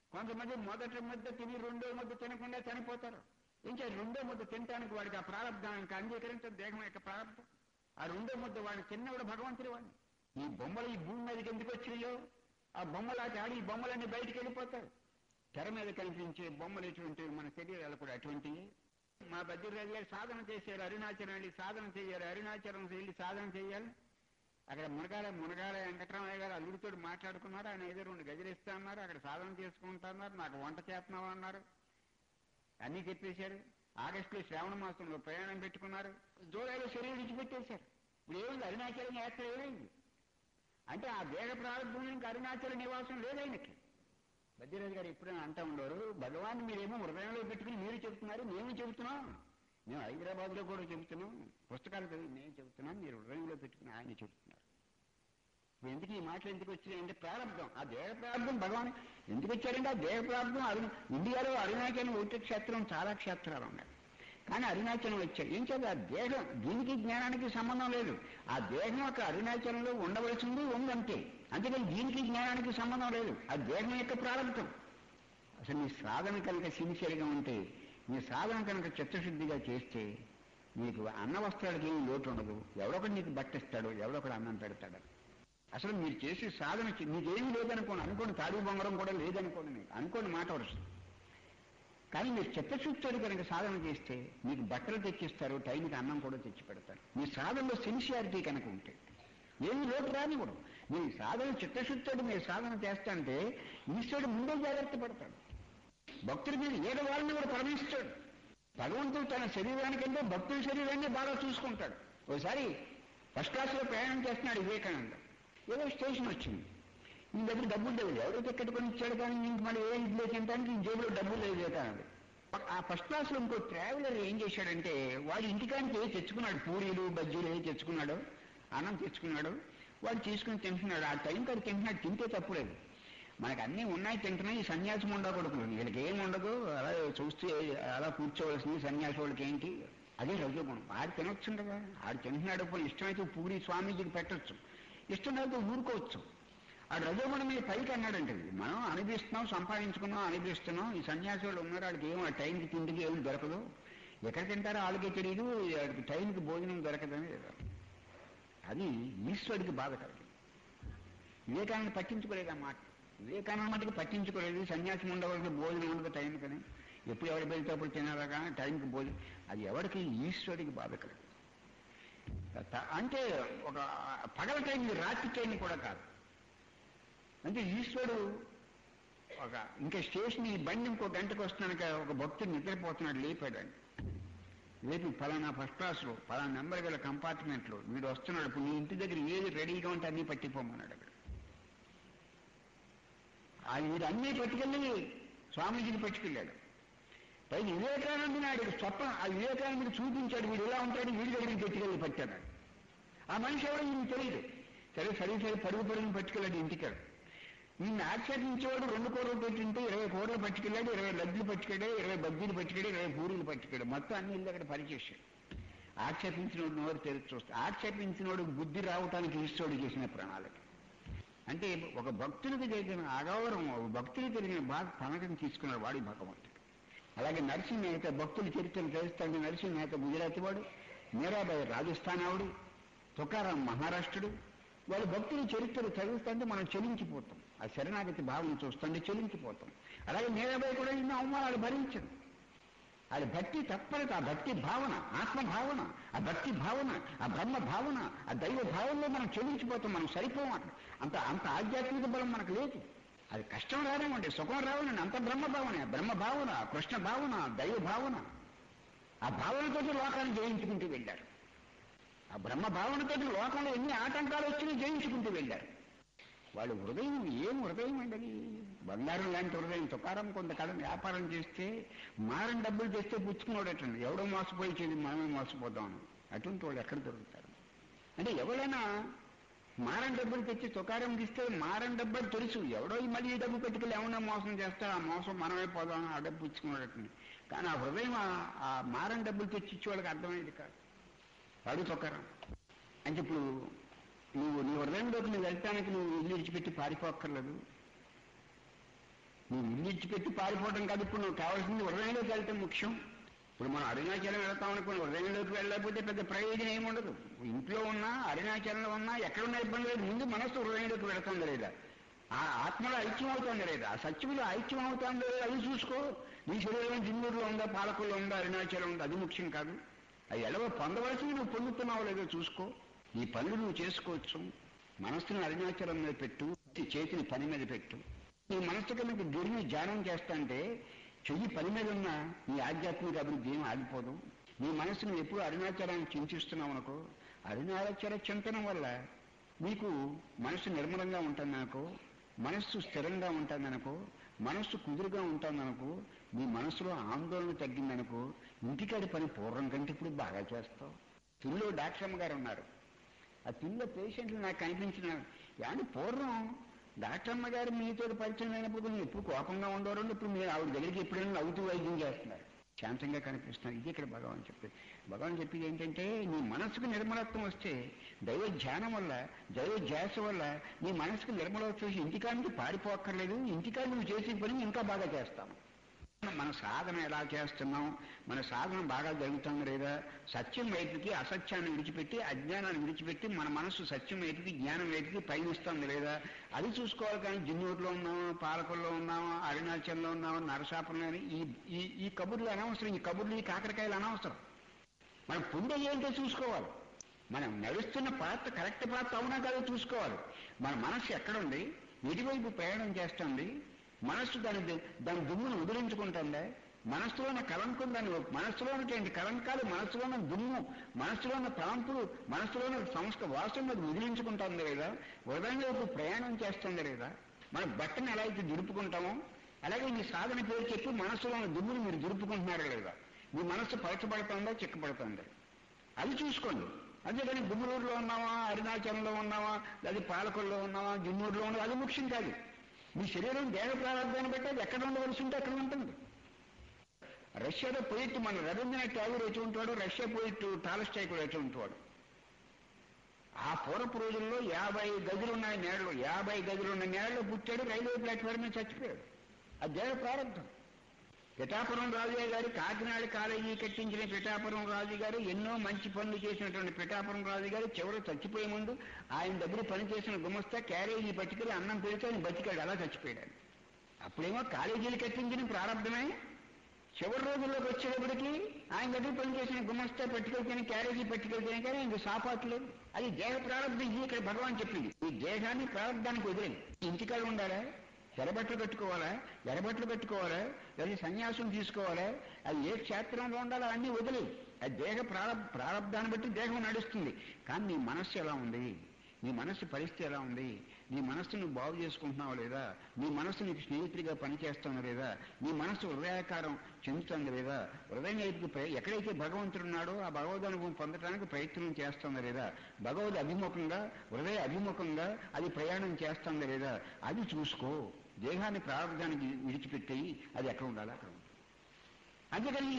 కొంతమంది మొదటి ముద్ద తిని రెండో ముద్ద తినకుండా చనిపోతారు ఏం చేయాలి రెండో ముద్ద తినడానికి వాడికి ఆ ప్రారంభం ఇంకా అంగీకరించదు దేహం యొక్క ప్రారంభం ఆ రెండో ముద్ద వాడిని తిన్నవాడు భగవంతుడు వాడిని ఈ బొమ్మలు ఈ భూమి మీదకి ఎందుకు వచ్చినాయో ఆ బొమ్మలు ఆటి ఆడి ఈ బొమ్మలన్నీ బయటికి వెళ్ళిపోతాయి తెర మీద కనిపించే బొమ్మలు ఎటువంటివి మన శరీరాలు కూడా అటువంటివి మా బద్రీరాజు గారు సాధన చేశారు అరుణాచలం వెళ్ళి సాధన చేయాలి అరుణాచలం వెళ్ళి సాధన చేయాలి అక్కడ మునగాల మునగాల వెంకటరామయ్య గారు అల్లుడితో మాట్లాడుకున్నారు ఆయన ఏదో రెండు గదిలు ఇస్తా అన్నారు అక్కడ సాధన చేసుకుంటున్నారు నాకు వంట చేస్తున్నావు అన్నారు అన్నీ చెప్పేశారు ఆగస్టులో శ్రావణ మాసంలో ప్రయాణం పెట్టుకున్నారు జూలైలో శరీరం విడిచిపెట్టేశారు ఇప్పుడు ఏముంది అరుణాచలం యాత్ర ఏమైంది అంటే ఆ దేహ ప్రారంభం ఇంకా అరుణాచల నివాసం లేదు ఆయనకి బద్రీరాజు గారు ఎప్పుడైనా అంటా ఉండేవారు భగవాన్ మీరేమో హృదయంలో పెట్టుకుని మీరు చెబుతున్నారు మేము చెబుతున్నాం మేము హైదరాబాద్ లో కూడా చెబుతున్నాం పుస్తకాలు చదివి మేము చెబుతున్నాం మీరు హృదయంలో పెట్టుకుని ఆయన చెబుతున్నారు ఇప్పుడు ఎందుకు ఈ మాటలు ఎందుకు వచ్చినాయి అంటే ప్రారంభం ఆ దేహ ప్రారంభం భగవాన్ ఎందుకు వచ్చారంటే ఆ దేహ ప్రారంభం అరుణ ఇండియాలో అరుణాచలం ఒకటి క్షేత్రం చాలా క్షేత్రాలు ఉన్నాయి కానీ అరుణాచలం వచ్చాయి ఏం చేత ఆ దేహం దీనికి జ్ఞానానికి సంబంధం లేదు ఆ దేహం ఒక అరుణాచలంలో ఉండవలసింది ఉందంతే అందుకని దీనికి జ్ఞానానికి సంబంధం లేదు ఆ దేహం యొక్క ప్రారంభం అసలు నీ సాధన కనుక సిన్సియర్గా ఉంటే నీ సాధన కనుక చిత్తశుద్ధిగా చేస్తే నీకు అన్న వస్త్రాలకి ఏమి లోటు ఉండదు ఎవడొకడు నీకు బట్టిస్తాడు ఎవడొకడు అన్నం పెడతాడు అసలు మీరు చేసే సాధన చి- నీకేమీ లేదనుకోండి అనుకోండి తాడి బొంగరం కూడా లేదనుకోండి మీకు అనుకోండి మాట వరుస కానీ మీరు చిత్తశుద్ధితో కనుక సాధన చేస్తే మీకు బట్టలు తెచ్చిస్తారు టైంకి అన్నం కూడా తెచ్చి పెడతారు మీ సాధనలో సిన్సియారిటీ కనుక ఉంటే ఏమి లోటు రానివ్వడు మీ సాధన చిత్తశుద్ధితో మీరు సాధన చేస్తాంటే ఈశ్వరుడు ముందే జాగ్రత్త పడతాడు భక్తుడి మీద ఏడు వాళ్ళని కూడా పరమిస్తాడు భగవంతుడు తన శరీరానికంటే భక్తుల శరీరాన్ని బాగా చూసుకుంటాడు ఒకసారి ఫస్ట్ క్లాస్లో ప్రయాణం చేస్తున్నాడు వివేకానంద ఏదో స్టేషన్ వచ్చింది ఈ దగ్గర డబ్బులు లేవు ఎవరో టికెట్ కొని ఇచ్చాడు కానీ ఇంక మళ్ళీ ఏ ఇడ్లీ తినడానికి ఈ జేబులో డబ్బులు లేదు వివేకానంద ఆ ఫస్ట్ క్లాస్ లో ఇంకో ట్రావెలర్ ఏం చేశాడంటే వాడు ఇంటికానికి ఏ తెచ్చుకున్నాడు పూరీలు బజ్జీలు ఏ తెచ్చుకున్నాడు అన్నం తెచ్చుకున్నాడు వాడు తీసుకుని తింటున్నాడు ఆ టైం కాదు తింటున్నాడు తింటే తప్పులేదు మనకు అన్నీ ఉన్నాయి తింటున్నాయి ఈ సన్యాసం ఉండకూడదు వీళ్ళకి ఏం ఉండదు అలా చూస్తే అలా కూర్చోవలసింది సన్యాసి వాళ్ళకి ఏంటి అదే రజోగుణం ఆడు తినొచ్చు కదా ఆడు తింటున్నాడు పోనీ ఇష్టమైతే పూరి స్వామీజీకి పెట్టొచ్చు ఇష్టం లేకపోతే ఊరుకోవచ్చు ఆ రజోగుణం మీద పైకి అన్నాడంటే మనం అనిపిస్తున్నాం సంపాదించుకున్నాం అనిపిస్తున్నాం ఈ సన్యాసి వాళ్ళు ఉన్నారు వాళ్ళకి ఏం ఆ టైంకి తిండికి ఏమి దొరకదు ఎక్కడ తింటారో వాళ్ళకే తెలియదు వాళ్ళకి టైంకి భోజనం దొరకదని అది ఈశ్వరుడికి బాధ కలిగింది వివేకానంద పట్టించుకోలేదు ఆ మాట వివేకానంద మటుకు పట్టించుకోలేదు సన్యాసం ఉండవలసిన భోజనం ఉండదు టైం కానీ ఎప్పుడు ఎవరి పెడితే అప్పుడు తినాలా కానీ టైంకి భోజనం అది ఎవరికి ఈశ్వరుడికి బాధ కలిగింది త- అంటే ఒక పగల టైం రాత్రి టైం కూడా కాదు అంటే ఈశ్వరుడు ఒక ఇంకా స్టేషన్ ఈ బండి ఇంకో గంటకు వస్తున్నాక ఒక భక్తుడు నిద్రపోతున్నాడు లేపాడండి లేపి ఫలానా ఫస్ట్ క్లాస్లో ఫలానా నెంబర్ గల కంపార్ట్మెంట్లో వీడు వస్తున్నాడు ఇప్పుడు నీ ఇంటి దగ్గర ఏది రెడీగా ఉంటే అన్నీ పట్టిపోమన్నాడు అక్కడ ఆ వీడు అన్నీ పట్టుకెళ్ళి స్వామీజీని పట్టుకెళ్ళాడు పైన వివేకానంద నాయుడు స్వప్న ఆ వివేకానందుని చూపించాడు వీడు ఎలా ఉంటాడు వీడి దగ్గరికి పట్టుకెళ్ళి పట్టాడు ఆ మనిషి ఎవడో ఈయన తెలియదు సరే సరే సరే పరుగు పరుగుని పట్టుకెళ్ళాడు ఇంటికాడు ఈయన ఆక్షేపించేవాడు రెండు కూరలు పెట్టింటే ఇరవై కూరలు పట్టుకెళ్ళాడు ఇరవై లడ్లు పట్టుకెళ్ళాడు ఇరవై బజ్జీలు పట్టుకెళ్ళాడు ఇరవై పూరీలు పట్టుకెళ్ళాడు మొత్తం అన్ని ఇల్లు అక్కడ పరిచేశాడు ఆక్షేపించినోడు నోరు తెరిచి చూస్తే ఆక్షేపించినోడు బుద్ధి రావటానికి ఈశ్వరుడు చేసిన ప్రణాళిక అంటే ఒక భక్తునికి జరిగిన అగౌరవం ఒక భక్తునికి జరిగిన బాధ తనకని తీసుకున్నాడు వాడి భగవంతుడు అలాగే నరసింహ మేహత భక్తుల చరిత్రను తెలుస్తాడు నరసింహ మేహత గుజరాత్ వాడు మీరాబాయి రాజస్థాన్ ఆవిడు తుకారాం మహారాష్ట్రుడు వాళ్ళ భక్తుల చరిత్ర చదివిస్తుంటే మనం చెలించిపోతాం ఆ శరణాగతి భావన చూస్తుంటే చెలించిపోతాం అలాగే మీరాబాయి కూడా ఇన్ని అవమానాలు భరించదు అది భక్తి తత్పరత ఆ భక్తి భావన ఆత్మ భావన ఆ భక్తి భావన ఆ బ్రహ్మ భావన ఆ దైవ భావనలో మనం చెల్లించిపోతాం మనం సరిపోం అక్కడ అంత అంత ఆధ్యాత్మిక బలం మనకు లేదు అది కష్టం రానివ్వండి సుఖం రావనండి అంత బ్రహ్మ భావన బ్రహ్మ భావన కృష్ణ భావన దైవ భావన ఆ భావనతో లోకాన్ని జయించుకుంటూ వెళ్ళారు ఆ బ్రహ్మ భావనతో లోకంలో ఎన్ని ఆటంకాలు వచ్చినా జయించుకుంటూ వెళ్ళారు వాళ్ళు హృదయం ఏం హృదయం అండి అది బంగారం లాంటి హృదయం తుకారం కొంతకాలం వ్యాపారం చేస్తే మారం డబ్బులు తెస్తే పుచ్చుకున్నాడటండి ఎవడో మోసపోయేది మనమే మోసపోతాం అటువంటి వాళ్ళు ఎక్కడ దొరుకుతారు అంటే ఎవరైనా మారం డబ్బులు తెచ్చి తుకారం ఇస్తే మారం డబ్బులు తెలుసు ఎవడో ఈ మళ్ళీ ఈ డబ్బు పెట్టుకెళ్ళి ఏమన్నా మోసం చేస్తే ఆ మోసం మనమే పోదాం ఆ డబ్బు పుచ్చుకున్నాడటండి కానీ ఆ హృదయం ఆ- ఆ మారం డబ్బులు తెచ్చి ఇచ్చే వాళ్ళకి అర్థమయ్యేది కాదు వాడు తుకారం అంటే ఇప్పుడు నువ్వు నీ హృదయంలోకి నువ్వు వెళ్ళటానికి నువ్వు ఇల్లు విడిచిపెట్టి పారిపోక్కర్లేదు నువ్వు ఇల్లు ఇచ్చిపెట్టి పారిపోవడం కాదు ఇప్పుడు నువ్వు కావాల్సింది హృదయంలోకి వెళ్ళటం ముఖ్యం ఇప్పుడు మనం అరుణాచలం వెళ్తాం అనుకుని హృదయంలోకి వెళ్ళకపోతే పెద్ద ప్రయోజనం ఏమి ఉండదు ఇంట్లో ఉన్నా అరుణాచలంలో ఉన్నా ఎక్కడున్నా ఇబ్బంది లేదు ముందు మనసు హృదయంలోకి వెళుతుంది లేదా ఆ ఆత్మలో ఐక్యం అవుతుంది లేదా ఆ సత్యంలో ఐక్యం అవుతుంది లేదా అది చూసుకో నీ శరీరం జిన్నూరులో ఉందా పాలకుల్లో ఉందా అరుణాచలం ఉందా అది ముఖ్యం కాదు అది ఎలాగో పొందవలసింది నువ్వు పొందుతున్నావు లేదో చూసుకో నీ పనులు నువ్వు చేసుకోవచ్చు మనస్సుని అరుణాచలం మీద పెట్టు చేతిని పని మీద పెట్టు నీ మనస్సుకి నీకు గురిని ధ్యానం చేస్తాంటే చెయ్యి పని మీద ఉన్న నీ ఆధ్యాత్మిక అభివృద్ధి ఏం ఆగిపోదు నీ మనస్సును ఎప్పుడు అరుణాచలాన్ని చింతిస్తున్నావు అనుకో అరుణాచల చింతనం వల్ల నీకు మనస్సు నిర్మలంగా ఉంటుందనుకో మనస్సు స్థిరంగా ఉంటుందనుకో మనస్సు కుదురుగా ఉంటుందనుకో నీ మనసులో ఆందోళన తగ్గిందనుకో ఇంటికాడి పని పూర్వం కంటే ఇప్పుడు బాగా చేస్తావు పిల్లలు డాక్టర్ అమ్మ గారు ఉన్నారు ఆ పిల్ల పేషెంట్లు నాకు కనిపించిన yani పూర్వం డాక్టర్ అమ్మ గారు మీతో పరిచయం అయినప్పుడు మీరు ఎప్పుడు కోపంగా ఉండేవారు ఇప్పుడు మీరు ఆవిడ దగ్గరికి ఎప్పుడైనా నవ్వుతూ వైద్యం చేస్తున్నారు శాంతంగా కనిపిస్తున్నారు ఇది ఇక్కడ భగవాన్ చెప్పేది భగవాన్ చెప్పేది ఏంటంటే నీ మనసుకు నిర్మలత్వం వస్తే దైవ ధ్యానం వల్ల దైవ ధ్యాస వల్ల నీ మనసుకు నిర్మలత్వం వచ్చి ఇంటికాడికి పారిపోక్కర్లేదు ఇంటికాడి నువ్వు చేసే పని ఇంకా బాగా చేస్తాను మన సాధన ఎలా చేస్తున్నాం మన సాధన బాగా జరుగుతుంది లేదా సత్యం వైపుకి అసత్యాన్ని విడిచిపెట్టి అజ్ఞానాన్ని విడిచిపెట్టి మన మనసు సత్యం వైపుకి జ్ఞానం వైపుకి పయనిస్తుంది లేదా అది చూసుకోవాలి కానీ జిన్నూరులో ఉన్నామా పాలకుల్లో ఉన్నామా అరుణాచల్లో ఉన్నామా నరసాపురంలో ఈ ఈ ఈ కబుర్లు అనవసరం ఈ కబుర్లు ఈ కాకరకాయలు అనవసరం మనం పుండె ఏంటో చూసుకోవాలి మనం నడుస్తున్న పాత్ర కరెక్ట్ పాత్ర అవునా కాదో చూసుకోవాలి మన మనసు ఎక్కడుంది ఎటువైపు ప్రయాణం చేస్తుంది మనస్సు దాని దాని దుమ్మును వదిలించుకుంటుందా మనస్సులో ఉన్న కలంకం దాని మనస్సులో ఉన్నటువంటి కలంకాలు మనస్సులో ఉన్న దుమ్ము మనస్సులో ఉన్న తలంపులు మనస్సులో ఉన్న సంస్క వాసన అది వదిలించుకుంటుంది లేదా హృదయంలోకి ప్రయాణం చేస్తుంది లేదా మన బట్టను ఎలా అయితే దురుపుకుంటామో అలాగే మీ సాధన పేరు చెప్పి మనస్సులో ఉన్న దుమ్మును మీరు దురుపుకుంటున్నారా లేదా మీ మనస్సు పరచబడుతుందా చిక్కబడుతుందా అది చూసుకోండి అంతేగాని గుమ్మలూరులో ఉన్నావా అరుణాచలంలో ఉన్నావా అది పాలకొల్లో ఉన్నావా జిన్నూరులో ఉన్నావా అది ముఖ్యం కాదు మీ శరీరం దేహ ప్రారంభాన్ని బట్టి అది ఎక్కడ ఉండవలసి ఉంటే అక్కడ ఉంటుంది రష్యాలో పోయిట్టు మన రవీంద్రనాథ్ ట్యాగూర్ ఎటు ఉంటాడు రష్యా పోయిట్టు టాలస్టాయ్ కూడా ఎటు ఉంటాడు ఆ పూర్వపు రోజుల్లో యాభై గదులున్న నేడలు యాభై గదులున్న నేడలో పుట్టాడు రైల్వే ప్లాట్ఫామ్ మీద చచ్చిపోయాడు అది దేహ ప్రారంభం పిఠాపురం రాజయ్య గారు కాకినాడ కాలేజీ కట్టించిన పిఠాపురం రాజు గారు ఎన్నో మంచి పనులు చేసినటువంటి పిఠాపురం రాజు గారు చివరి చచ్చిపోయే ముందు ఆయన దగ్గర పనిచేసిన గుమస్తా క్యారేజీ పట్టుకెళ్ళి అన్నం పెడితే ఆయన బతికాడు అలా చచ్చిపోయాడు ఆయన. అప్పుడేమో కాలేజీలు కట్టించిన ప్రారంభమే చివరి రోజుల్లోకి వచ్చేటప్పటికి ఆయన దగ్గర పనిచేసిన గుమస్తా పట్టుకెళ్తేనే క్యారేజీ పట్టుకెళ్తేనే కానీ ఇంక సాపాట్లేదు అది దేహ ప్రారంభం ఇది ఇక్కడ భగవాన్ చెప్పింది ఈ దేహాన్ని ప్రారంభానికి వదిలేదు ఇంటికాడ ఉండాలా ఎర్రబట్టలు కట్టుకోవాలా ఎర్రబట్టలు కట్టుకోవాలా లేదా సన్యాసం తీసుకోవాలా అది ఏ క్షేత్రంలో ఉండాలో అన్నీ వదిలి అది దేహ ప్రారంభ ప్రారంభాన్ని బట్టి దేహం నడుస్తుంది కానీ నీ మనస్సు ఎలా ఉంది నీ మనస్సు పరిస్థితి ఎలా ఉంది నీ మనస్సు నువ్వు బాగు చేసుకుంటున్నావా లేదా నీ మనస్సు నీకు స్నేహితుడిగా పనిచేస్తుందా లేదా నీ మనస్సు హృదయాకారం చెందుతుంది లేదా హృదయం వైపుకి ప్రయ- ఎక్కడైతే భగవంతుడు ఉన్నాడో ఆ భగవద్ అనుభవం పొందడానికి ప్రయత్నం చేస్తుందా లేదా భగవద్ అభిముఖంగా హృదయ అభిముఖంగా అది ప్రయాణం చేస్తుందా లేదా అది చూసుకో దేహాన్ని ప్రారంభానికి విడిచిపెట్టేయి అది ఎక్కడ ఉండాలి అక్కడ ఉండాలి. అంతేకాని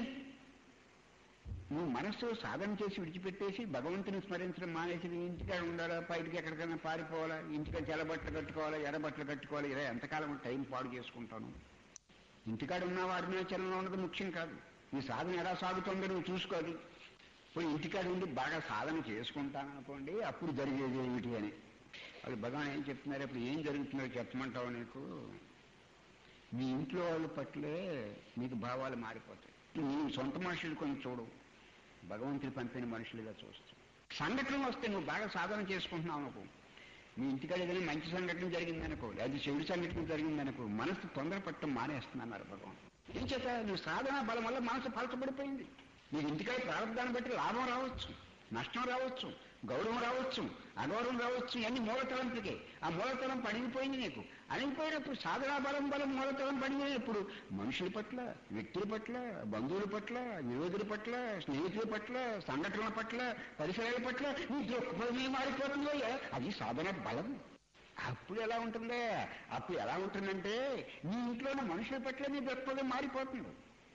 నువ్వు మనస్సు సాధన చేసి విడిచిపెట్టేసి భగవంతుని స్మరించడం మానేసి నీ ఇంటికాడ ఉండాలా బయటికి ఎక్కడికైనా పారిపోవాలా ఇంటికాడ తెల్లబట్టలు కట్టుకోవాలా ఎర్రబట్టలు కట్టుకోవాలి ఇలా ఎంతకాలం టైం పాడు చేసుకుంటాను ఇంటికాడ ఉన్నావా అరుణాచలంలో ఉన్నది ముఖ్యం కాదు నీ సాధన ఎలా సాగుతుందో నువ్వు చూసుకోవాలి ఇప్పుడు ఇంటికాడ ఉండి బాగా సాధన చేసుకుంటాను అనుకోండి అప్పుడు జరిగేది ఏమిటి అని వాళ్ళు భగవాన్ ఏం చెప్తున్నారు ఇప్పుడు ఏం జరుగుతుందో చెప్పమంటావు నీకు మీ ఇంట్లో వాళ్ళ పట్లే మీకు భావాలు మారిపోతాయి నీ సొంత మనుషులు కొంచెం చూడు భగవంతుడు పంపిన మనుషులుగా చూస్తూ సంఘటనలు వస్తే నువ్వు బాగా సాధన చేసుకుంటున్నావు అనుకో మీ ఇంటికాడ ఏదైనా మంచి సంఘటన జరిగిందనుకో అది చెడు సంఘటన జరిగిందనుకో మనసు తొందరపట్టడం మానేస్తున్నారు భగవాన్ ఏం చేత నువ్వు సాధన బలం వల్ల మనసు పలచబడిపోయింది నీకు ఇంటికాడ ప్రారంభాన్ని బట్టి లాభం రావచ్చు నష్టం రావచ్చు గౌరవం రావచ్చు అగౌరవం రావచ్చు ఇవన్నీ మూలతలంపుకే ఆ మూలతలం పడిగిపోయింది నీకు అణిగిపోయినప్పుడు సాధనా బలం బలం మూలతలం పడిపోయినప్పుడు మనుషుల పట్ల వ్యక్తుల పట్ల బంధువుల పట్ల విరోధుల పట్ల స్నేహితుల పట్ల సంఘటనల పట్ల పరిసరాల పట్ల నీ దృక్పథమే మారిపోతుందో అది సాధన బలం అప్పుడు ఎలా ఉంటుందే అప్పుడు ఎలా ఉంటుందంటే నీ ఇంట్లో ఉన్న మనుషుల పట్ల నీ దృక్పథం మారిపోతుంది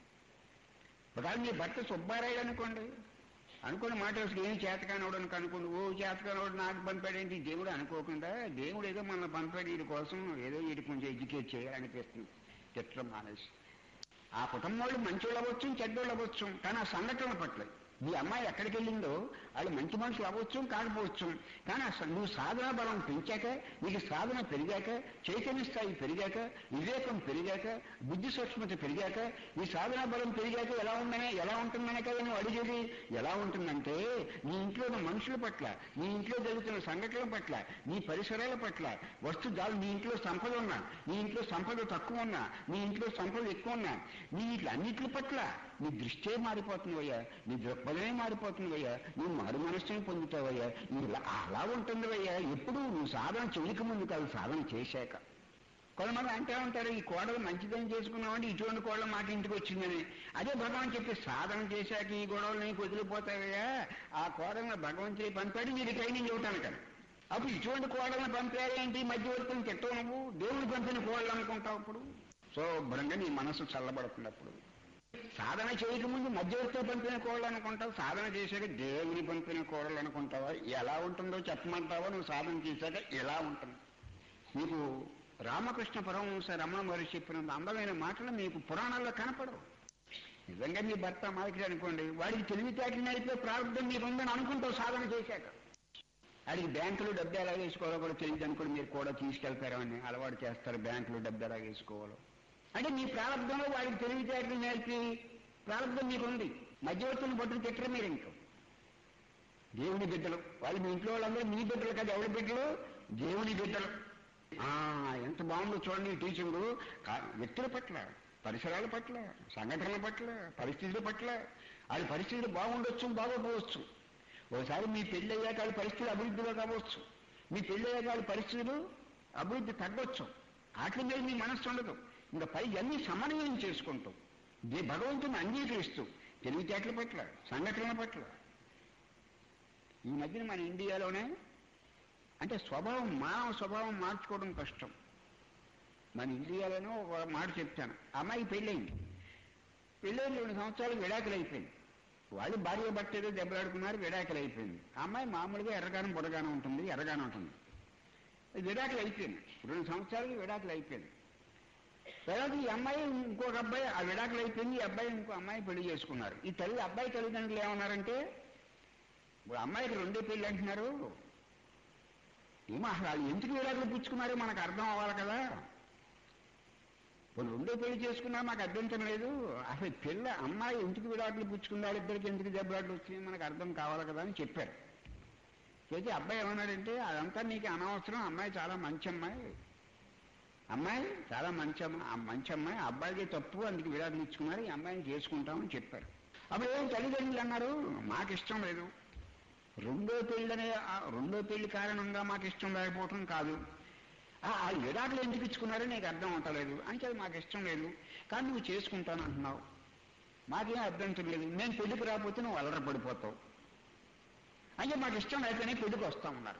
ఒకవేళ మీ భర్త సుబ్బారాయుడు అనుకోండి అనుకున్న మాట అసలు ఏం చేతకానోడు అని అనుకోండి ఓ చేతకానోడు నాకు పంపాడేంటి దేవుడు అనుకోకుండా దేవుడు ఏదో మన పంపాడు వీడి కోసం ఏదో వీడి కొంచెం ఎడ్యుకేట్ చేయాలనిపిస్తుంది తిట్టడం మానేసి ఆ కుటుంబం వాళ్ళు మంచోళ్ళు అవ్వచ్చు చెడ్డోళ్ళు అవ్వచ్చు కానీ ఆ సంఘటనల పట్ల మీ అమ్మాయి ఎక్కడికి వెళ్ళిందో వాళ్ళు మంచి మనుషులు అవ్వచ్చు కాకపోవచ్చు కానీ అసలు నువ్వు సాధన బలం పెంచాక నీకు సాధన పెరిగాక చైతన్య స్థాయి పెరిగాక వివేకం పెరిగాక బుద్ధి సూక్ష్మత పెరిగాక ఈ సాధన బలం పెరిగాక ఎలా ఉందనే ఎలా ఉంటుందనే కదా నువ్వు అడిగేది ఎలా ఉంటుందంటే నీ ఇంట్లో ఉన్న మనుషుల పట్ల నీ ఇంట్లో జరుగుతున్న సంఘటనల పట్ల నీ పరిసరాల పట్ల వస్తు దాని నీ ఇంట్లో సంపద ఉన్నా నీ ఇంట్లో సంపద తక్కువ ఉన్నా నీ ఇంట్లో సంపద ఎక్కువ ఉన్నా నీ అన్నిటి పట్ల నీ దృష్టే మారిపోతుందయ్యా నీ దృక్పథమే మారిపోతుందయ్యా నువ్వు మారు మనస్సుని పొందుతావయ్యా ఇలా అలా ఉంటుందయ్యా ఎప్పుడు నువ్వు సాధన చేయక ముందు కాదు సాధన చేశాక కొంతమంది అంటే ఉంటారు ఈ కోడలు మంచిదని చేసుకున్నామంటే ఇటువంటి కోడలు మాకు ఇంటికి వచ్చిందని అదే భగవాన్ చెప్పి సాధన చేశాక ఈ గొడవలు నీకు వదిలిపోతావయ్యా ఆ కోడలను భగవంతుడి పంపాడు మీరు ట్రైనింగ్ ఇవ్వటానికి కదా అప్పుడు ఇటువంటి కోడలను పంపారేంటి మధ్యవర్తులను తిట్టవు నువ్వు దేవుడు పంపిన కోడలు అనుకుంటావు అప్పుడు శుభ్రంగా నీ మనసు చల్లబడుతుంది అప్పుడు సాధన చేయకముందు మధ్యవర్తితో పంపిన కోడలు అనుకుంటావు సాధన చేశాక దేవుని పంపిన కోడలు అనుకుంటావా ఎలా ఉంటుందో చెప్పమంటావా నువ్వు సాధన చేశాక ఎలా ఉంటుంది మీకు రామకృష్ణ పరమహంస రమణ మహర్షి చెప్పిన అందమైన మాటలు మీకు పురాణాల్లో కనపడవు నిజంగా మీ భర్త మాదిరి అనుకోండి వాడికి తెలివితేటలు నడిపే ప్రారంభం మీకు ఉందని అనుకుంటావు సాధన చేశాక వాడికి బ్యాంకులో డబ్బు ఎలా వేసుకోవాలో కూడా తెలియదు అనుకోండి మీరు కూడా తీసుకెళ్తారని అలవాటు చేస్తారు బ్యాంకులో డబ్బు ఎలా వేసుకోవాలో అంటే మీ ప్రారంభంలో వాడికి తెలివితేటలు నేర్పి ప్రారంభం మీకు ఉంది మధ్యవర్తులను పట్టుకు తిట్టరు మీరు ఇంకా దేవుని బిడ్డలు వాళ్ళు మీ ఇంట్లో వాళ్ళందరూ మీ బిడ్డలు కాదు ఎవరి బిడ్డలు దేవుని బిడ్డలు ఆ, ఎంత బాగుందో చూడండి ఈ టీచింగ్ కా- వ్యక్తుల పట్ల పరిసరాల పట్ల సంఘటనల పట్ల పరిస్థితుల పట్ల వాళ్ళ పరిస్థితులు బాగుండొచ్చు బాగోపోవచ్చు ఒకసారి మీ పెళ్ళి అయ్యాక వాళ్ళ పరిస్థితులు అభివృద్ధిలో కావచ్చు మీ పెళ్ళి అయ్యాక వాళ్ళ పరిస్థితులు అభివృద్ధి తగ్గొచ్చు వాటి మీద మీ మనస్సు ఉండదు ఇంకా పై అన్ని సమన్వయం చేసుకుంటూ దే- భగవంతుని అంగీకరిస్తూ తెలివితేటల పట్ల సంఘటనల పట్ల ఈ మధ్యన మన ఇండియాలోనే అంటే స్వభావం మానవ స్వభావం మార్చుకోవడం కష్టం మన ఇండియాలోనే ఒక మాట చెప్తాను అమ్మాయి పెళ్ళయింది పెళ్ళైన రెండు సంవత్సరాలు విడాకులు అయిపోయింది వాళ్ళు భార్య భర్త ఏదో దెబ్బలాడుకున్నారు విడాకులు అయిపోయింది అమ్మాయి మామూలుగా ఎర్రగానం బుడగానం ఉంటుంది ఎర్రగానం ఉంటుంది విడాకులు అయిపోయింది రెండు సంవత్సరాలు విడాకులు అయిపోయింది తర్వాత ఈ అమ్మాయి ఇంకొక అబ్బాయి ఆ విడాకులు అయిపోయింది ఈ అబ్బాయి ఇంకో అమ్మాయి పెళ్లి చేసుకున్నారు ఈ తల్లి అబ్బాయి తల్లిదండ్రులు ఏమన్నారంటే ఇప్పుడు అమ్మాయికి రెండే పెళ్లి అంటున్నారు ఏమో అసలు వాళ్ళు ఎందుకు విడాకులు పుచ్చుకున్నారో మనకు అర్థం అవ్వాలి కదా ఇప్పుడు రెండో పెళ్లి చేసుకున్నా మాకు అభ్యంతరం లేదు అసలు పిల్ల అమ్మాయి ఎందుకు విడాకులు పుచ్చుకున్నారు ఇద్దరికి ఎందుకు దెబ్బలాట్లు వచ్చినాయి మనకు అర్థం కావాలి కదా అని చెప్పారు అయితే అబ్బాయి ఏమన్నాడంటే అదంతా నీకు అనవసరం అమ్మాయి చాలా మంచి అమ్మాయి అమ్మాయి చాలా మంచి అమ్మాయి ఆ మంచి అమ్మాయి ఆ అబ్బాయికి తప్పు అందుకు విడాకులు ఇచ్చుకున్నారు ఈ అమ్మాయిని చేసుకుంటామని చెప్పారు అప్పుడు ఏం తల్లిదండ్రులు అన్నారు మాకు ఇష్టం లేదు రెండో పెళ్ళనే ఆ రెండో పెళ్లి కారణంగా మాకు ఇష్టం లేకపోవటం కాదు ఆ ఆ విడాకులు ఎందుకు ఇచ్చుకున్నారో నీకు అర్థం అవటలేదు అంటే అది మాకు ఇష్టం లేదు కానీ నువ్వు చేసుకుంటాను అంటున్నావు మాకేం అభ్యంతరం లేదు నేను పెళ్లికి రాకపోతే నువ్వు అలరపడిపోతావు అంటే మాకు ఇష్టం లేకనే పెళ్లికి వస్తా ఉన్నారు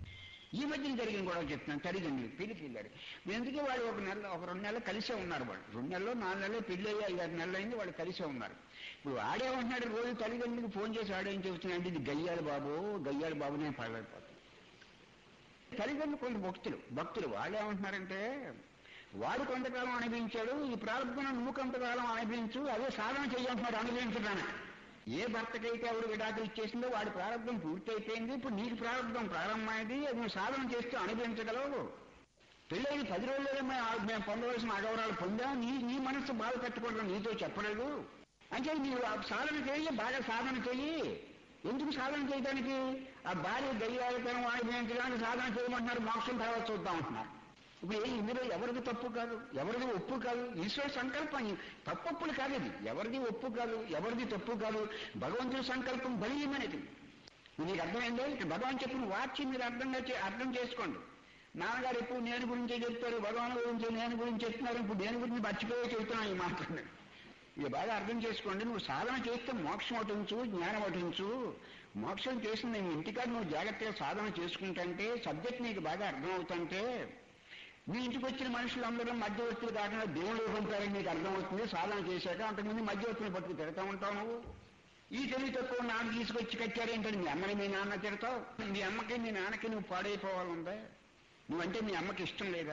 ఈ మధ్యన జరిగిన కూడా చెప్తున్నాను తల్లిదండ్రులు పెళ్లికి వెళ్ళారు ఎందుకే వాళ్ళు ఒక నెల ఒక రెండు నెలలు కలిసే ఉన్నారు వాళ్ళు రెండు నెలలు నాలుగు నెలలు పెళ్లి అయ్యి ఐదారు నెలలు అయింది వాళ్ళు కలిసే ఉన్నారు ఇప్పుడు ఆడేమంటున్నాడు రోజు తల్లిదండ్రులకు ఫోన్ చేసి ఆడేం చెబుతున్నాడు ఇది గయ్యాలి బాబు గయ్యాలి బాబు నేను పడలేకపోతాను తల్లిదండ్రులు కొంత భక్తులు భక్తులు వాళ్ళు ఏమంటున్నారంటే వాడు కొంతకాలం అనుభవించాడు ఈ ప్రారంభం నువ్వు కొంతకాలం అనుభవించు అదే సాధన చేయాలంటున్నాడు అనుభవించడానికి ఏ భర్తకైతే ఆవిడ విడాకులు ఇచ్చేసిందో వాడి ప్రారంభం పూర్తి అయిపోయింది ఇప్పుడు నీకు ప్రారంభం ప్రారంభమైంది అది నువ్వు సాధన చేస్తూ అనుభవించగలవు పెళ్ళైన పది రోజుల్లో మేము మేము పొందవలసిన అగౌరవాలు పొందాం నీ నీ మనసు బాధ పెట్టుకోవడం నీతో చెప్పలేదు అంటే నీవు ఆ సాధన చేయి బాగా సాధన చెయ్యి ఎందుకు సాధన చేయడానికి ఆ భార్య దయ్యాలతనం అనుభవించడానికి సాధన చేయమంటున్నారు మోక్షం తర్వాత చూద్దాం అంటున్నారు ఇప్పుడు ఏ ఇందులో ఎవరిది తప్పు కాదు ఎవరిది ఒప్పు కాదు ఈశ్వర సంకల్పం తప్పప్పులు కాదు ఇది ఎవరిది ఒప్పు కాదు ఎవరిది తప్పు కాదు భగవంతుడి సంకల్పం బలీయమైనది మీకు అర్థమైందో ఇక్కడ భగవాన్ చెప్పిన వాక్యం మీరు అర్థంగా చే- అర్థం చేసుకోండి నాన్నగారు ఎప్పుడు నేను గురించే చెప్తారు భగవాన్ గురించి నేను గురించి చెప్తున్నారు ఇప్పుడు నేను గురించి మర్చిపోయే చెప్తున్నాను ఈ మాట్లాడి ఇక బాగా అర్థం చేసుకోండి నువ్వు సాధన చేస్తే మోక్షం అటుంచు జ్ఞానం అటుంచు మోక్షం చేసి నేను ఇంటికాడ నువ్వు జాగ్రత్తగా సాధన చేసుకుంటుంటే సబ్జెక్ట్ నీకు బాగా అర్థం అవుతుంటే మీ ఇంటికి వచ్చిన మనుషులందరూ మధ్యవర్తులు కాకుండా దేవుడు పంపారని నీకు అర్థమవుతుంది సాధన చేశాక అంతకుముందు మధ్యవర్తులు పట్టుకు తిడతా ఉంటావు నువ్వు ఈ తెలివి తక్కువ నాన్న తీసుకొచ్చి కట్టారేంటని మీ అమ్మని మీ నాన్న తిడతావు మీ అమ్మకి మీ నాన్నకి నువ్వు పాడైపోవాలందే నువ్వంటే మీ అమ్మకి ఇష్టం లేదా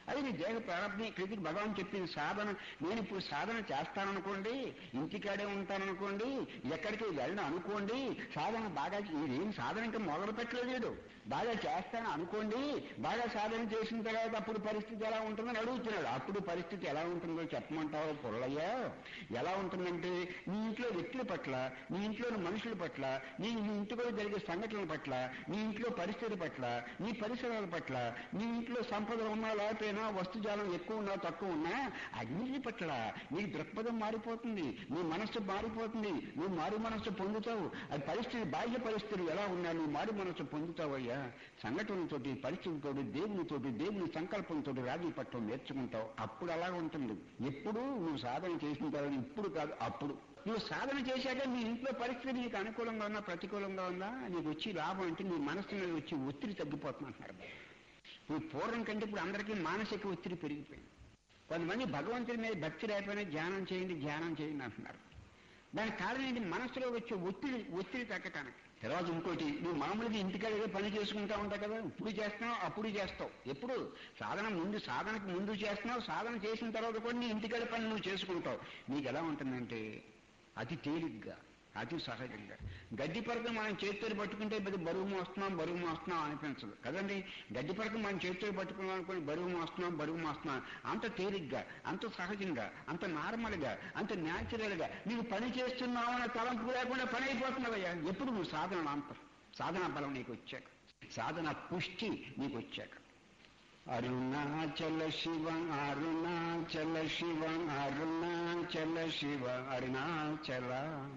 అది నీ దేహ ప్రారంభం క్రితికి భగవాన్ చెప్పింది సాధన నేను ఇప్పుడు సాధన చేస్తాననుకోండి ఇంటికాడే ఉంటాననుకోండి ఎక్కడికి వెళ్ళను అనుకోండి సాధన బాగా ఏం సాధన ఇంకా మొదలు పెట్టలేదు బాగా చేస్తాను అనుకోండి బాగా సాధన చేసిన తర్వాత అప్పుడు పరిస్థితి ఎలా ఉంటుందని అడుగుతున్నాడు అప్పుడు పరిస్థితి ఎలా ఉంటుందో చెప్పమంటావు పుల్లయ్యా ఎలా ఉంటుందంటే నీ ఇంట్లో వ్యక్తుల పట్ల నీ ఇంట్లోని మనుషుల పట్ల నీ నీ ఇంటిలో జరిగే సంఘటనల పట్ల నీ ఇంట్లో పరిస్థితుల పట్ల నీ పరిసరాల పట్ల నీ ఇంట్లో సంపద ఉన్నా లేకపోయినా వస్తుజాలం ఎక్కువ ఉన్నా తక్కువ ఉన్నా అన్నిటి పట్ల నీ దృక్పథం మారిపోతుంది నీ మనస్సు మారిపోతుంది నువ్వు మారు మనస్సు పొందుతావు అది పరిస్థితి బాహ్య పరిస్థితులు ఎలా ఉన్నా నువ్వు మారు మనస్సు పొందుతావయ్యా సంఘటనలతోటి పరిస్థితులతోటి దేవునితోటి దేవుని సంకల్పంతో రాజీ పట్టం నేర్చుకుంటావు అప్పుడు అలా ఉంటుంది ఎప్పుడు నువ్వు సాధన చేసిన తర్వాత ఇప్పుడు కాదు అప్పుడు నువ్వు సాధన చేశాక నీ ఇంట్లో పరిస్థితి నీకు అనుకూలంగా ఉందా ప్రతికూలంగా ఉందా నీకు వచ్చి లాభం అంటే నీ మనసు మీద వచ్చి ఒత్తిడి తగ్గిపోతుందంటున్నారు ఇప్పుడు పూర్వం కంటే ఇప్పుడు అందరికీ మానసిక ఒత్తిడి పెరిగిపోయింది కొంతమంది భగవంతుడి మీద భక్తి లేకపోయినా ధ్యానం చేయండి ధ్యానం చేయండి అంటున్నారు దానికి కారణం ఏంటి మనసులో వచ్చే ఒత్తిడి ఒత్తిడి తగ్గటానికి తర్వాత ఇంకోటి నువ్వు మామూలుగా ఇంటికాడ ఏదో పని చేసుకుంటా ఉంటావు కదా ఇప్పుడు చేస్తున్నావు అప్పుడు చేస్తావు ఎప్పుడు సాధన ముందు సాధనకు ముందు చేస్తున్నావు సాధన చేసిన తర్వాత కూడా నీ ఇంటికాడ పని నువ్వు చేసుకుంటావు నీకు ఎలా ఉంటుందంటే అతి తేలిగ్గా అతి సహజంగా గడ్డి పరక మనం చేతితో పట్టుకుంటే పెద్ద బరువు మోస్తున్నాం బరువు మోస్తున్నాం అనిపించదు కదండి గడ్డి పరక మనం చేతితో పట్టుకున్నాం అనుకుని బరువు మోస్తున్నాం బరువు మోస్తున్నాం అంత తేలిగ్గా అంత సహజంగా అంత నార్మల్గా అంత న్యాచురల్గా నీకు పని చేస్తున్నావు అనే తలంపు లేకుండా పని అయిపోతున్నావయ్యా ఎప్పుడు నువ్వు సాధన అంతం సాధన బలం నీకు వచ్చాక సాధన పుష్టి నీకు వచ్చాక అరుణాచల శివ అరుణాచల శివ అరుణాచల శివ అరుణాచల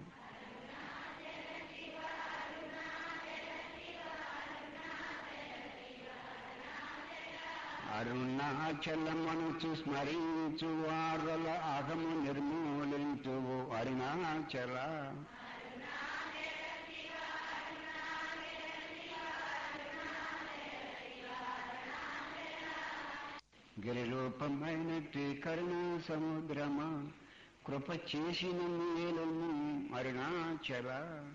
అరుణాచలమనుచు స్మరించు వారల అహము నిర్మూలించు అరుణాచల గిరిరూపమైనట్టి కరుణా సముద్రమా కృప చేసిన మేలును అరుణాచల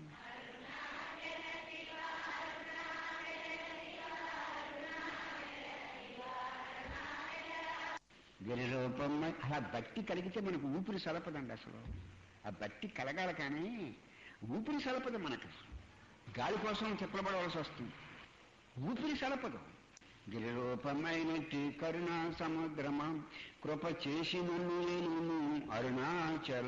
గిరిరూపమై అలా భక్తి కలిగితే మనకు ఊపిరి సలపదండి అసలు ఆ భక్తి కలగాలి కానీ ఊపిరి సలపదు మనకు గాలి కోసం చెప్పబడవలసి వస్తుంది ఊపిరి సలపదు గిరిరూపమైనట్టి కరుణా సముద్రమా కృప చేసిన నేను అరుణాచల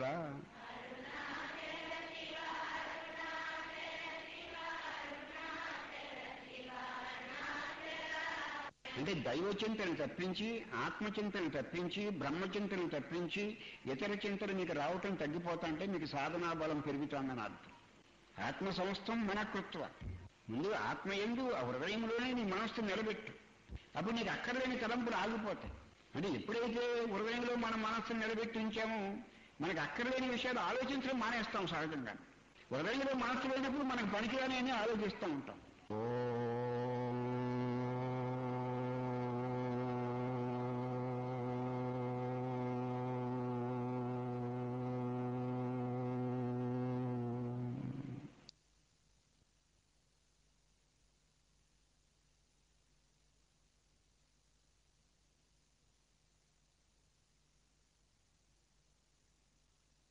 అంటే దైవచింతను తప్పించి ఆత్మచింతను తప్పించి బ్రహ్మచింతను తప్పించి ఇతర చింతలు మీకు రావటం తగ్గిపోతా అంటే మీకు సాధనా బలం పెరుగుతోందని అర్థం ఆత్మ సంస్థం మనకృత్వ ముందు ఆత్మ ఎందు ఆ హృదయంలోనే నీ మనస్సు నిలబెట్టు అప్పుడు నీకు అక్కర్లేని తలంపులు ఆగిపోతాయి అంటే ఎప్పుడైతే హృదయంలో మన మనస్సును నిలబెట్టి ఉంచామో మనకు అక్కర్లేని విషయాలు ఆలోచించడం మానేస్తాం సహజంగా హృదయంలో మనస్సు లేనప్పుడు మనకు పనికిరాని అని ఆలోచిస్తూ ఉంటాం